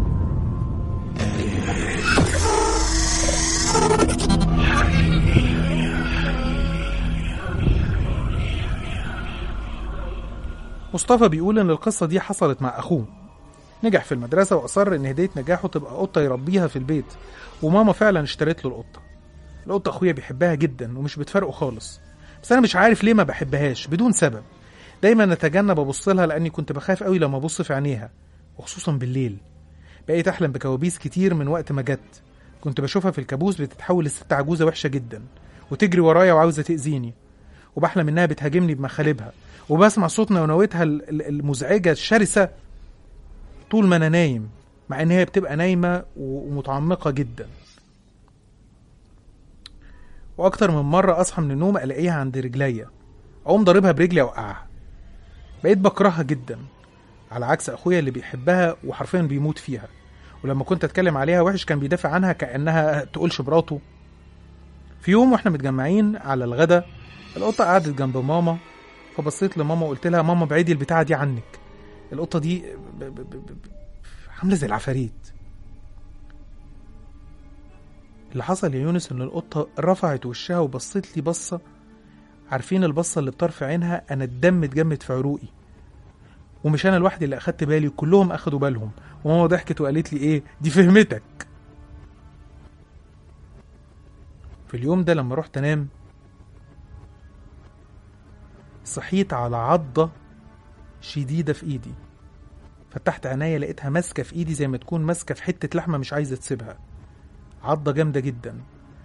مصطفى بيقول ان القصه دي حصلت مع اخوه نجح في المدرسه واصر ان هديه نجاحه تبقى قطه يربيها في البيت وماما فعلا اشترت له القطه القطه اخويا بيحبها جدا ومش بتفرقه خالص بس انا مش عارف ليه ما بحبهاش بدون سبب دايما اتجنب ابص لها لاني كنت بخاف قوي لما ابص في عينيها وخصوصا بالليل بقيت احلم بكوابيس كتير من وقت ما جت كنت بشوفها في الكابوس بتتحول لست عجوزه وحشه جدا وتجري ورايا وعاوزه تاذيني وبحلم انها بتهاجمني بمخالبها وبسمع صوت نونوتها ال- ال- المزعجه الشرسه طول ما انا نايم مع ان هي بتبقى نايمه و- ومتعمقه جدا واكتر من مره اصحى من النوم الاقيها عند رجليا اقوم ضاربها برجلي اوقعها بقيت بكرهها جدا على عكس اخويا اللي بيحبها وحرفيا بيموت فيها ولما كنت اتكلم عليها وحش كان بيدافع عنها كانها تقولش مراته في يوم واحنا متجمعين على الغدا القطه قعدت جنب ماما فبصيت لماما وقلت لها ماما بعيدي البتاعه دي عنك القطه دي ب- ب- ب- ب- عامله زي العفاريت اللي حصل يا يونس ان القطه رفعت وشها وبصت لي بصه عارفين البصه اللي بطرف عينها انا الدم اتجمد في عروقي ومش انا لوحدي اللي اخدت بالي كلهم اخدوا بالهم وماما ضحكت وقالت لي ايه دي فهمتك في اليوم ده لما رحت انام صحيت على عضة شديدة في ايدي فتحت عينيا لقيتها ماسكة في ايدي زي ما تكون ماسكة في حتة لحمة مش عايزة تسيبها عضة جامدة جدا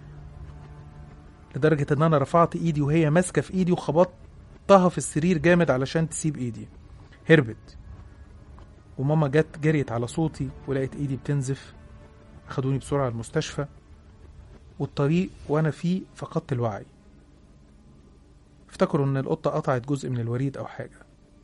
لدرجة ان انا رفعت ايدي وهي ماسكة في ايدي وخبطتها في السرير جامد علشان تسيب ايدي هربت وماما جت جريت على صوتي ولقيت ايدي بتنزف اخدوني بسرعة المستشفى والطريق وانا فيه فقدت الوعي افتكروا ان القطة قطعت جزء من الوريد او حاجة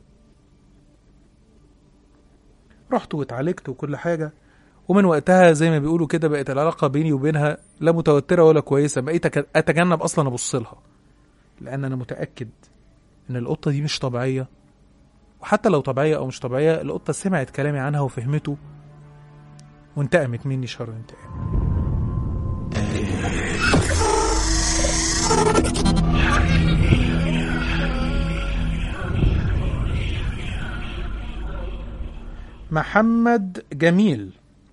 رحت واتعالجت وكل حاجة ومن وقتها زي ما بيقولوا كده بقت العلاقة بيني وبينها لا متوترة ولا كويسة بقيت أك- أتجنب أصلا أبص لها لأن أنا متأكد إن القطة دي مش طبيعية وحتى لو طبيعية أو مش طبيعية القطة سمعت كلامي عنها وفهمته وانتقمت مني شر انتقام محمد جميل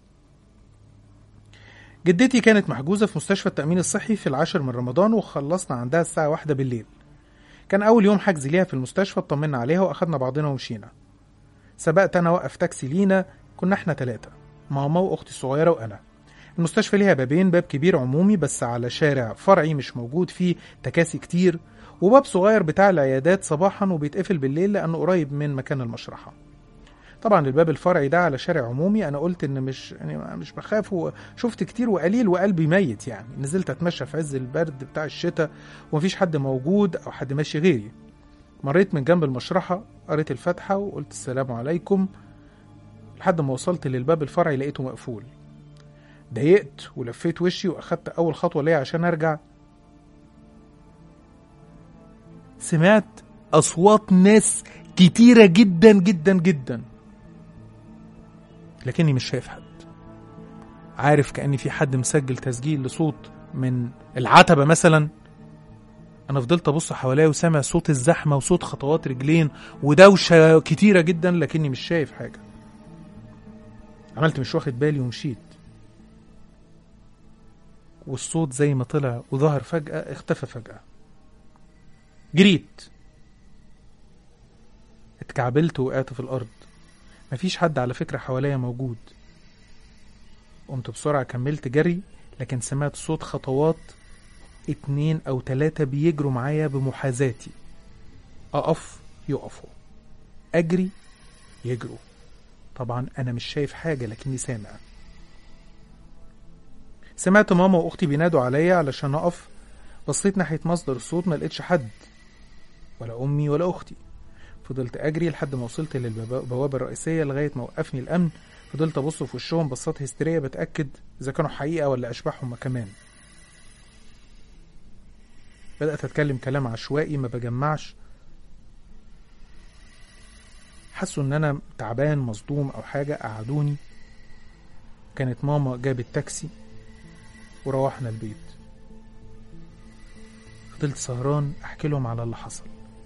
جدتي كانت محجوزة في مستشفى التأمين الصحي في العاشر من رمضان وخلصنا عندها الساعة واحدة بالليل كان أول يوم حجز ليها في المستشفى اطمنا عليها وأخدنا بعضنا ومشينا سبقت أنا وقف تاكسي لينا كنا احنا تلاتة ماما وأختي الصغيرة وأنا المستشفى ليها بابين باب كبير عمومي بس على شارع فرعي مش موجود فيه تكاسي كتير وباب صغير بتاع العيادات صباحا وبيتقفل بالليل لأنه قريب من مكان المشرحة طبعا الباب الفرعي ده على شارع عمومي انا قلت ان مش يعني مش بخاف وشفت كتير وقليل وقلبي ميت يعني نزلت اتمشى في عز البرد بتاع الشتاء ومفيش حد موجود او حد ماشي غيري مريت من جنب المشرحة قريت الفاتحة وقلت السلام عليكم لحد ما وصلت للباب الفرعي لقيته مقفول ضايقت ولفيت وشي واخدت اول خطوة ليا عشان ارجع سمعت اصوات ناس كتيرة جدا جدا جدا لكني مش شايف حد عارف كأني في حد مسجل تسجيل لصوت من العتبة مثلا أنا فضلت أبص حواليا وسامع صوت الزحمة وصوت خطوات رجلين ودوشة كتيرة جدا لكني مش شايف حاجة عملت مش واخد بالي ومشيت والصوت زي ما طلع وظهر فجأة اختفى فجأة جريت اتكعبلت وقعت في الأرض مفيش حد على فكرة حواليا موجود قمت بسرعة كملت جري لكن سمعت صوت خطوات اتنين أو تلاتة بيجروا معايا بمحاذاتي أقف يقفوا أجري يجروا طبعا أنا مش شايف حاجة لكني سامع سمعت ماما وأختي بينادوا عليا علشان أقف بصيت ناحية مصدر الصوت ما لقيتش حد ولا أمي ولا أختي فضلت أجري لحد ما وصلت للبوابة الرئيسية لغاية ما وقفني الأمن فضلت أبص في وشهم بصات هستيرية بتأكد إذا كانوا حقيقة ولا أشباحهم كمان بدأت أتكلم كلام عشوائي ما بجمعش حسوا إن أنا تعبان مصدوم أو حاجة قعدوني كانت ماما جابت تاكسي وروحنا البيت فضلت سهران أحكي لهم على اللي حصل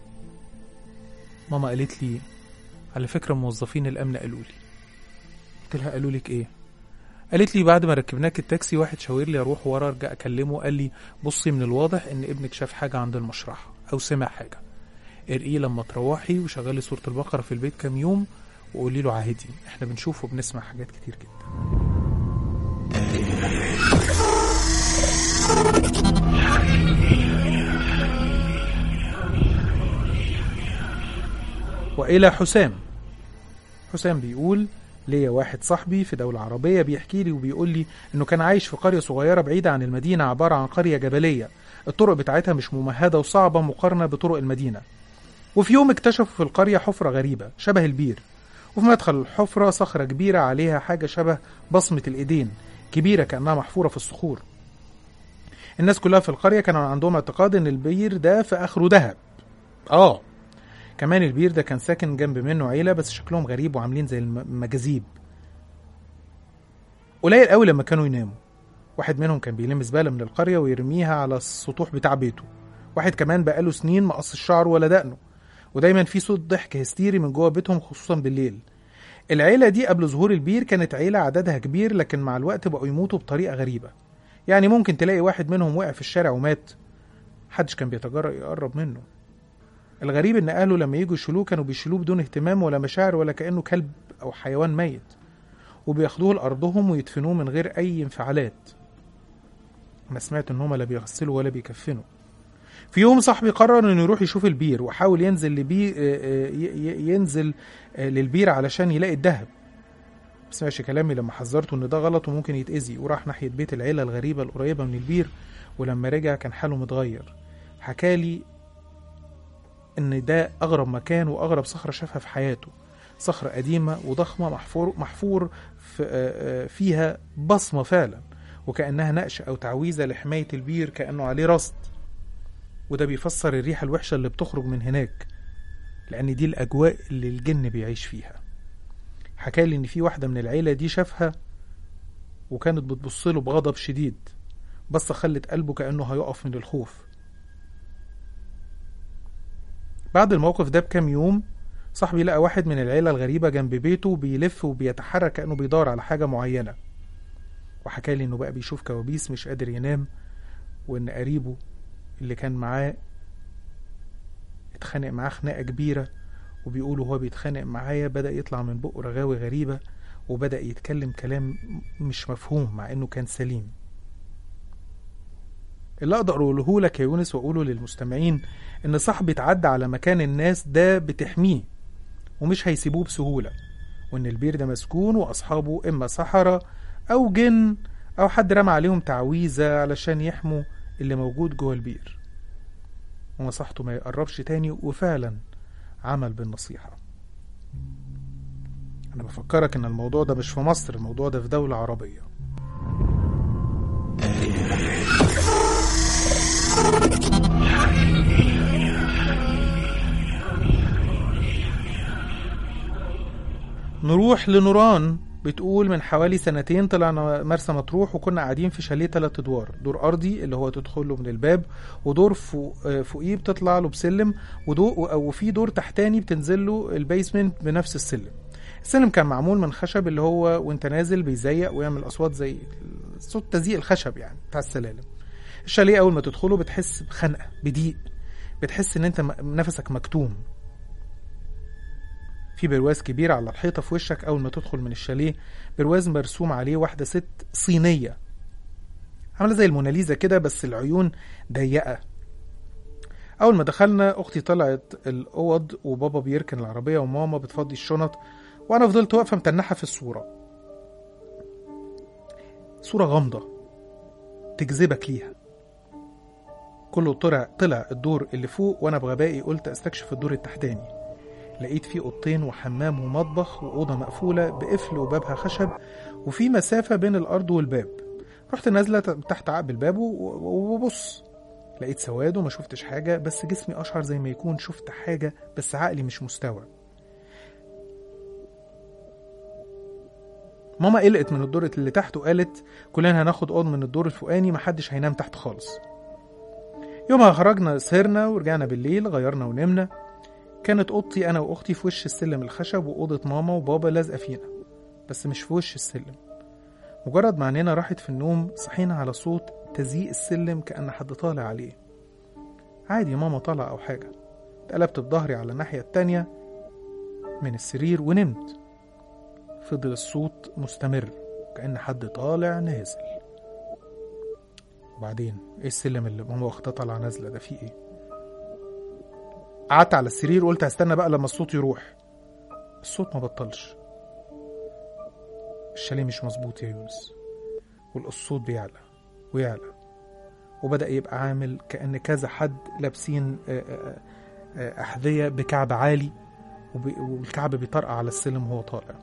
ماما قالت لي على فكرة موظفين الأمن قالوا لي قلت لها قالوا لك إيه قالت لي بعد ما ركبناك التاكسي واحد شاور لي اروح ورا ارجع اكلمه قال لي بصي من الواضح ان ابنك شاف حاجه عند المشرحه او سمع حاجه ارقيه لما تروحي وشغلي سوره البقره في البيت كام يوم وقولي له عادي احنا بنشوف وبنسمع حاجات كتير جدا والى حسام حسام بيقول ليا واحد صاحبي في دولة عربية بيحكي لي وبيقول لي إنه كان عايش في قرية صغيرة بعيدة عن المدينة عبارة عن قرية جبلية الطرق بتاعتها مش ممهدة وصعبة مقارنة بطرق المدينة وفي يوم اكتشفوا في القرية حفرة غريبة شبه البير وفي مدخل الحفرة صخرة كبيرة عليها حاجة شبه بصمة الإيدين كبيرة كأنها محفورة في الصخور الناس كلها في القرية كانوا عندهم اعتقاد إن البير ده في آخره ذهب آه كمان البير ده كان ساكن جنب منه عيلة بس شكلهم غريب وعاملين زي المجاذيب قليل قوي لما كانوا يناموا واحد منهم كان بيلم زبالة من القرية ويرميها على السطوح بتاع بيته واحد كمان بقاله سنين ما قص الشعر ولا دقنه ودايما في صوت ضحك هستيري من جوه بيتهم خصوصا بالليل العيلة دي قبل ظهور البير كانت عيلة عددها كبير لكن مع الوقت بقوا يموتوا بطريقة غريبة يعني ممكن تلاقي واحد منهم وقع في الشارع ومات محدش كان بيتجرأ يقرب منه الغريب ان اهله لما يجوا يشيلوه كانوا بيشيلوه بدون اهتمام ولا مشاعر ولا كانه كلب او حيوان ميت وبياخدوه لارضهم ويدفنوه من غير اي انفعالات انا سمعت ان هما لا بيغسلوا ولا بيكفنوا في يوم صاحبي قرر انه يروح يشوف البير وحاول ينزل لبي ينزل للبير علشان يلاقي الذهب ما سمعش كلامي لما حذرته ان ده غلط وممكن يتاذي وراح ناحيه بيت العيله الغريبه القريبه من البير ولما رجع كان حاله متغير حكالي ان ده اغرب مكان واغرب صخره شافها في حياته صخره قديمه وضخمه محفور محفور في فيها بصمه فعلا وكانها نقش او تعويذه لحمايه البير كانه عليه رصد وده بيفسر الريحه الوحشه اللي بتخرج من هناك لان دي الاجواء اللي الجن بيعيش فيها حكالي ان في واحده من العيله دي شافها وكانت بتبص له بغضب شديد بس خلت قلبه كانه هيقف من الخوف بعد الموقف ده بكام يوم صاحبي لقى واحد من العيلة الغريبة جنب بيته بيلف وبيتحرك كأنه بيدور على حاجة معينة وحكى لي إنه بقى بيشوف كوابيس مش قادر ينام وإن قريبه اللي كان معاه اتخانق معاه خناقة كبيرة وبيقول وهو بيتخانق معايا بدأ يطلع من بقه رغاوي غريبة وبدأ يتكلم كلام مش مفهوم مع إنه كان سليم اللي اقدر اقوله لك يا يونس واقوله للمستمعين ان صاحبي اتعدى على مكان الناس ده بتحميه ومش هيسيبوه بسهوله وان البير ده مسكون واصحابه اما سحرة او جن او حد رمى عليهم تعويذه علشان يحموا اللي موجود جوه البير ونصحته ما يقربش تاني وفعلا عمل بالنصيحه انا بفكرك ان الموضوع ده مش في مصر الموضوع ده في دوله عربيه نروح لنوران بتقول من حوالي سنتين طلعنا مرسى مطروح وكنا قاعدين في شاليه تلات ادوار دور ارضي اللي هو تدخل له من الباب ودور فوق فوقيه بتطلع له بسلم ودور وفي دور تحتاني بتنزل له البيسمنت بنفس السلم السلم كان معمول من خشب اللي هو وانت نازل بيزيق ويعمل اصوات زي صوت تزييق الخشب يعني بتاع السلالم الشاليه اول ما تدخله بتحس بخنقه بضيق بتحس ان انت نفسك مكتوم في برواز كبير على الحيطه في وشك اول ما تدخل من الشاليه برواز مرسوم عليه واحده ست صينيه عامله زي الموناليزا كده بس العيون ضيقه اول ما دخلنا اختي طلعت الاوض وبابا بيركن العربيه وماما بتفضي الشنط وانا فضلت واقفه متنحه في الصوره صوره غامضه تجذبك ليها كله طلع طلع الدور اللي فوق وانا بغبائي قلت استكشف الدور التحتاني لقيت فيه اوضتين وحمام ومطبخ واوضه مقفوله بقفل وبابها خشب وفي مسافه بين الارض والباب رحت نازله تحت عقب الباب وببص لقيت سواد وما شفتش حاجة بس جسمي أشعر زي ما يكون شفت حاجة بس عقلي مش مستوعب ماما قلقت من الدور اللي تحت وقالت كلنا هناخد اوض من الدور الفوقاني محدش هينام تحت خالص يومها خرجنا سهرنا ورجعنا بالليل غيرنا ونمنا كانت اوضتي انا واختي في وش السلم الخشب واوضه ماما وبابا لازقه فينا بس مش في وش السلم مجرد ما عينينا راحت في النوم صحينا على صوت تزييق السلم كأن حد طالع عليه عادي ماما طالعة أو حاجة اتقلبت بظهري على الناحية التانية من السرير ونمت فضل الصوت مستمر كأن حد طالع نازل وبعدين ايه السلم اللي ماما واختها طالعة نازلة ده فيه ايه قعدت على السرير وقلت هستنى بقى لما الصوت يروح الصوت ما بطلش الشاليه مش مظبوط يا يونس والصوت بيعلى ويعلى وبدأ يبقى عامل كأن كذا حد لابسين آه، آه، آه، أحذية بكعب عالي وب- والكعب بيطرقع على السلم وهو طالع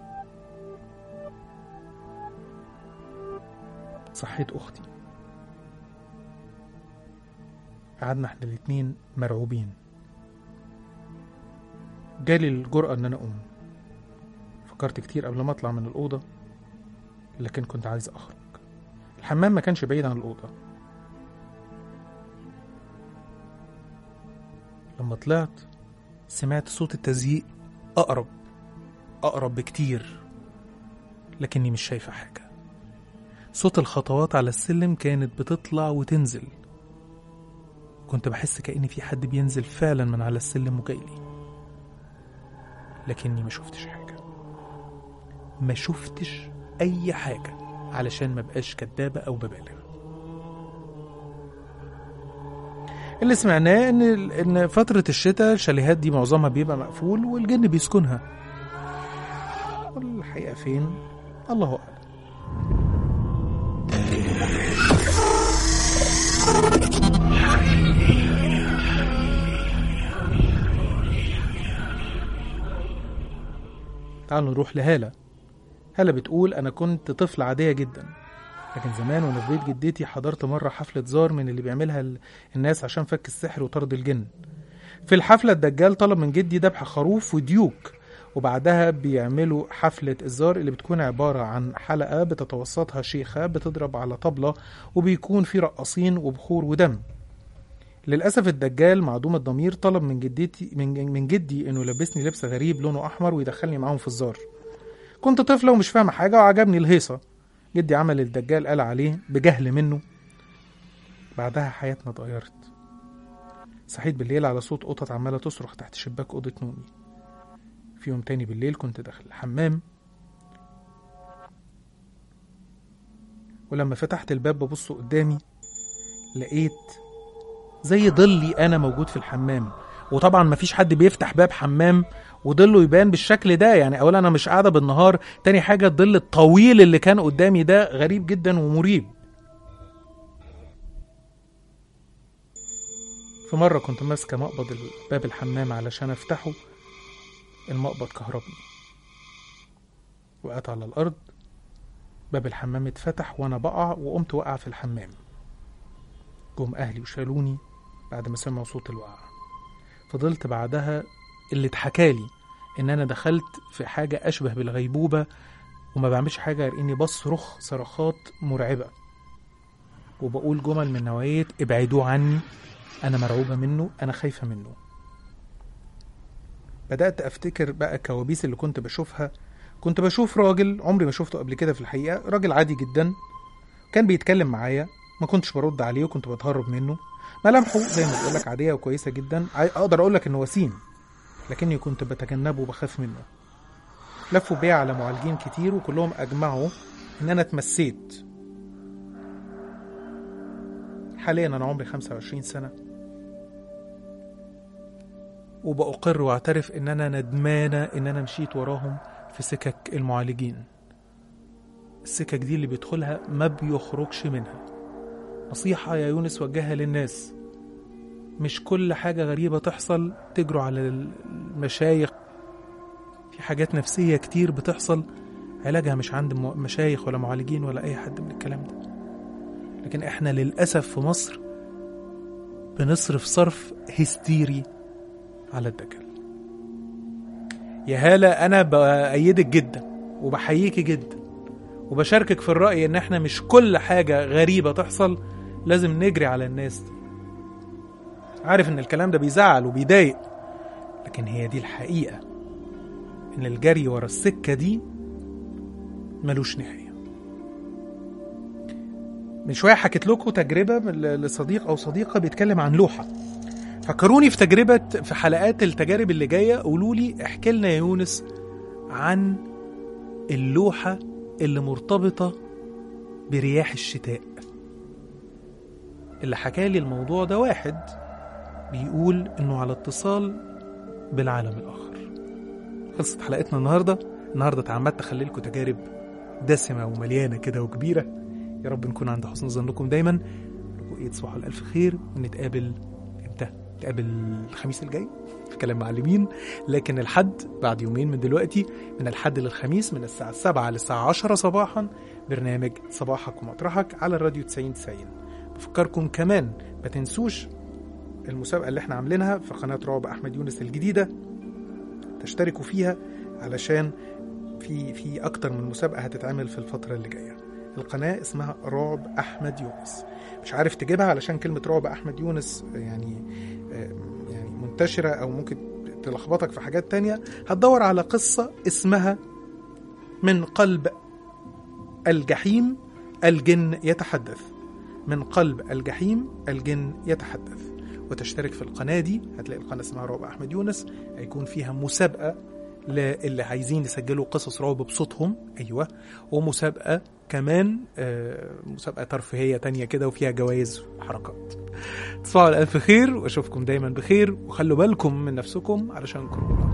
صحيت أختي قعدنا احنا الاتنين مرعوبين جالي الجرأة إن أنا أقوم فكرت كتير قبل ما أطلع من الأوضة لكن كنت عايز أخرج الحمام ما كانش بعيد عن الأوضة لما طلعت سمعت صوت التزييق أقرب أقرب بكتير لكني مش شايفة حاجة صوت الخطوات على السلم كانت بتطلع وتنزل كنت بحس كأن في حد بينزل فعلا من على السلم وجايلي لكني ما شفتش حاجة ما شفتش أي حاجة علشان ما بقاش كدابة أو ببالغ اللي سمعناه ان ان فتره الشتاء الشاليهات دي معظمها بيبقى مقفول والجن بيسكنها والحقيقه فين الله اعلم تعالوا نروح لهالة هالة بتقول أنا كنت طفلة عادية جدا لكن زمان وانا في بيت جدتي حضرت مرة حفلة زار من اللي بيعملها ال- الناس عشان فك السحر وطرد الجن في الحفلة الدجال طلب من جدي ذبح خروف وديوك وبعدها بيعملوا حفلة الزار اللي بتكون عبارة عن حلقة بتتوسطها شيخة بتضرب على طبلة وبيكون في رقاصين وبخور ودم للأسف الدجال معدوم الضمير طلب من جدتي من من جدي إنه يلبسني لبس غريب لونه أحمر ويدخلني معاهم في الزار كنت طفلة ومش فاهمة حاجة وعجبني الهيصة جدي عمل الدجال قال عليه بجهل منه بعدها حياتنا اتغيرت صحيت بالليل على صوت قطط عمالة تصرخ تحت شباك أوضة نومي في يوم تاني بالليل كنت داخل الحمام ولما فتحت الباب ببص قدامي لقيت زي ظلي أنا موجود في الحمام وطبعا مفيش حد بيفتح باب حمام وظله يبان بالشكل ده يعني اولا انا مش قاعده بالنهار تاني حاجه الظل الطويل اللي كان قدامي ده غريب جدا ومريب في مره كنت ماسكه مقبض باب الحمام علشان افتحه المقبض كهربني وقعت على الارض باب الحمام اتفتح وانا بقع وقمت وقع في الحمام جم اهلي وشالوني بعد ما سمعوا صوت الوقعه فضلت بعدها اللي اتحكالي ان انا دخلت في حاجه اشبه بالغيبوبه وما بعملش حاجه غير اني بصرخ صرخات مرعبه وبقول جمل من نوعيه ابعدوه عني انا مرعوبه منه انا خايفه منه بدات افتكر بقى الكوابيس اللي كنت بشوفها كنت بشوف راجل عمري ما شفته قبل كده في الحقيقه راجل عادي جدا كان بيتكلم معايا ما كنتش برد عليه وكنت بتهرب منه ملامحه زي ما بقول لك عاديه وكويسه جدا عاي- اقدر اقول لك انه وسيم لكني كنت بتجنبه وبخاف منه لفوا بيا على معالجين كتير وكلهم اجمعوا ان انا اتمسيت حاليا انا عمري 25 سنه وبأقر واعترف ان انا ندمانه ان انا مشيت وراهم في سكك المعالجين السكك دي اللي بيدخلها ما بيخرجش منها نصيحة يا يونس وجهها للناس مش كل حاجة غريبة تحصل تجروا على المشايخ في حاجات نفسية كتير بتحصل علاجها مش عند م- مشايخ ولا معالجين ولا أي حد من الكلام ده لكن احنا للأسف في مصر بنصرف صرف هستيري على الدجل يا هالة أنا بأيدك جدا وبحييكي جدا وبشاركك في الرأي إن إحنا مش كل حاجة غريبة تحصل لازم نجري على الناس دي عارف إن الكلام ده بيزعل وبيضايق لكن هي دي الحقيقة إن الجري ورا السكة دي ملوش نهاية من شوية حكيت لكم تجربة من- لصديق أو صديقة بيتكلم عن لوحة فكروني في تجربة في حلقات التجارب اللي جاية قولوا لي احكي لنا يا يونس عن اللوحة اللي مرتبطة برياح الشتاء اللي حكى لي الموضوع ده واحد بيقول انه على اتصال بالعالم الاخر خلصت حلقتنا النهارده النهارده اتعمدت اخلي لكم تجارب دسمه ومليانه كده وكبيره يا رب نكون عند حسن ظنكم دايما لكم ايه تصبحوا الف خير ونتقابل امتى نتقابل الخميس الجاي في كلام معلمين لكن الحد بعد يومين من دلوقتي من الحد للخميس من الساعة 7 للساعة 10 صباحا برنامج صباحك ومطرحك على الراديو 90 90 بفكركم كمان ما تنسوش المسابقة اللي احنا عاملينها في قناة رعب أحمد يونس الجديدة تشتركوا فيها علشان في في أكتر من مسابقة هتتعمل في الفترة اللي جاية القناة اسمها رعب أحمد يونس مش عارف تجيبها علشان كلمة رعب أحمد يونس يعني آه، يعني منتشرة أو ممكن تلخبطك في حاجات تانية هتدور على قصة اسمها من قلب الجحيم الجن يتحدث من قلب الجحيم الجن يتحدث وتشترك في القناة دي هتلاقي القناة اسمها رعب أحمد يونس هيكون فيها مسابقة للي عايزين يسجلوا قصص رعب بصوتهم أيوة ومسابقة كمان آه، مسابقة ترفيهية تانية كده وفيها جوائز وحركات تصبحوا على ألف خير وأشوفكم دايما بخير وخلوا بالكم من نفسكم علشان كورونا